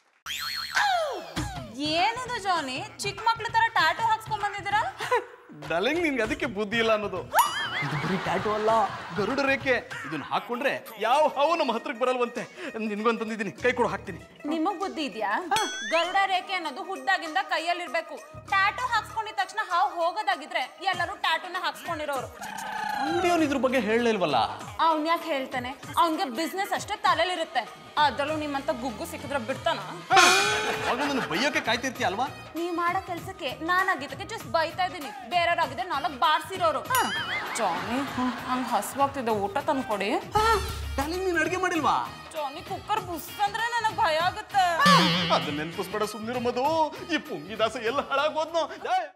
ಏನಿದು ಜಾನಿ ಚಿಕ್ಕ ಮಕ್ಳ ತರ ಟಾಟು ಹಾಕ್ಸ್ಕೊಂಡ್ ಬಂದಿದ್ದೀರಾ ಡಲಿಂಗ್ ನಿನ್ಗೆ ಅದಕ್ಕೆ ಬುದ್ಧಿ ಇಲ್ಲ ಅನ್ನೋದು ಇದು ಬರೀ ಟ್ಯಾಟು ಅಲ್ಲ ಗರುಡ ರೇಖೆ ಇದನ್ನ ಹಾಕೊಂಡ್ರೆ ಯಾವ ಹಾವು ನಮ್ಮ ಹತ್ರಕ್ಕೆ ಬರಲ್ವಂತೆ ನಿನ್ಗೊಂದು ತಂದಿದ್ದೀನಿ ಕೈ ಕೊಡು ಹಾಕ್ತೀನಿ ನಿಮಗ್ ಬುದ್ಧಿ ಇದ್ಯಾ ಗರುಡ ರೇಖೆ ಅನ್ನೋದು ಹುದ್ದಾಗಿಂದ ಕೈಯಲ್ಲಿರ್ಬೇಕು ಟ್ಯಾಟೂ ಹಾಕ್ಸ್ಕೊಂಡಿದ ತಕ್ಷಣ ಹಾವು ಹೋಗೋದಾಗಿದ್ರೆ ಎಲ್ಲರೂ ಟ್ಯಾಟೂನ ಹಾಕ್ಸ್ಕೊಂಡಿರೋರು ಅಂಗಡಿಯವನು ಇದ್ರ ಬಗ್ಗೆ ಹೇಳಲಿಲ್ವಲ್ಲ ಅವ್ನ್ ಯಾಕೆ ಹೇಳ್ತಾನೆ ಅವ್ನ್ಗೆ ಬಿಸ್ನೆಸ್ ಅಷ್ಟೇ ತಲೆಲಿರುತ್ತೆ ಅದ್ರಲ್ಲೂ ನಿಮ್ಮಂತ ಗುಗ್ಗು ಸಿಕ್ಕಿದ್ರೆ ಬಿಡ್ತಾನ ಅವಾಗ ನನ್ನ ಬೈಯೋಕೆ ಕಾಯ್ತಿರ್ತೀಯ ಅಲ್ವಾ ನೀವ್ ಮಾಡೋ ಕೆಲ್ಸಕ್ಕೆ ನಾನಾಗಿದ್ದಕ್ಕೆ ಜಸ್ಟ್ ಬೈತಾ ಇದೀನಿ ಬೇರೆಯವ್ರಾಗಿದ್ರೆ ನಾಲ್ಕು ಬಾರ್ಸಿರೋರು ಜಾನಿ ಹಂಗ್ ಹಸ್ವಾಗ್ತಿದೆ ಊಟ ತಂದ್ಕೊಡಿ ನೀನು ಅಡುಗೆ ಮಾಡಿಲ್ವಾ ಜಾನಿ ಕುಕ್ಕರ್ ಬುಸ್ ಅಂದ್ರೆ ನನಗ್ ಭಯ ಆಗುತ್ತೆ ಅದನ್ನ ನೆನಪಿಸ್ಬೇಡ ಸುಮ್ಮನಿರು ಮಧು ಈ ಪುಂಗಿದಾಸ ಎಲ್ಲ ಹಾಳಾಗೋದ್ನೋ ಏ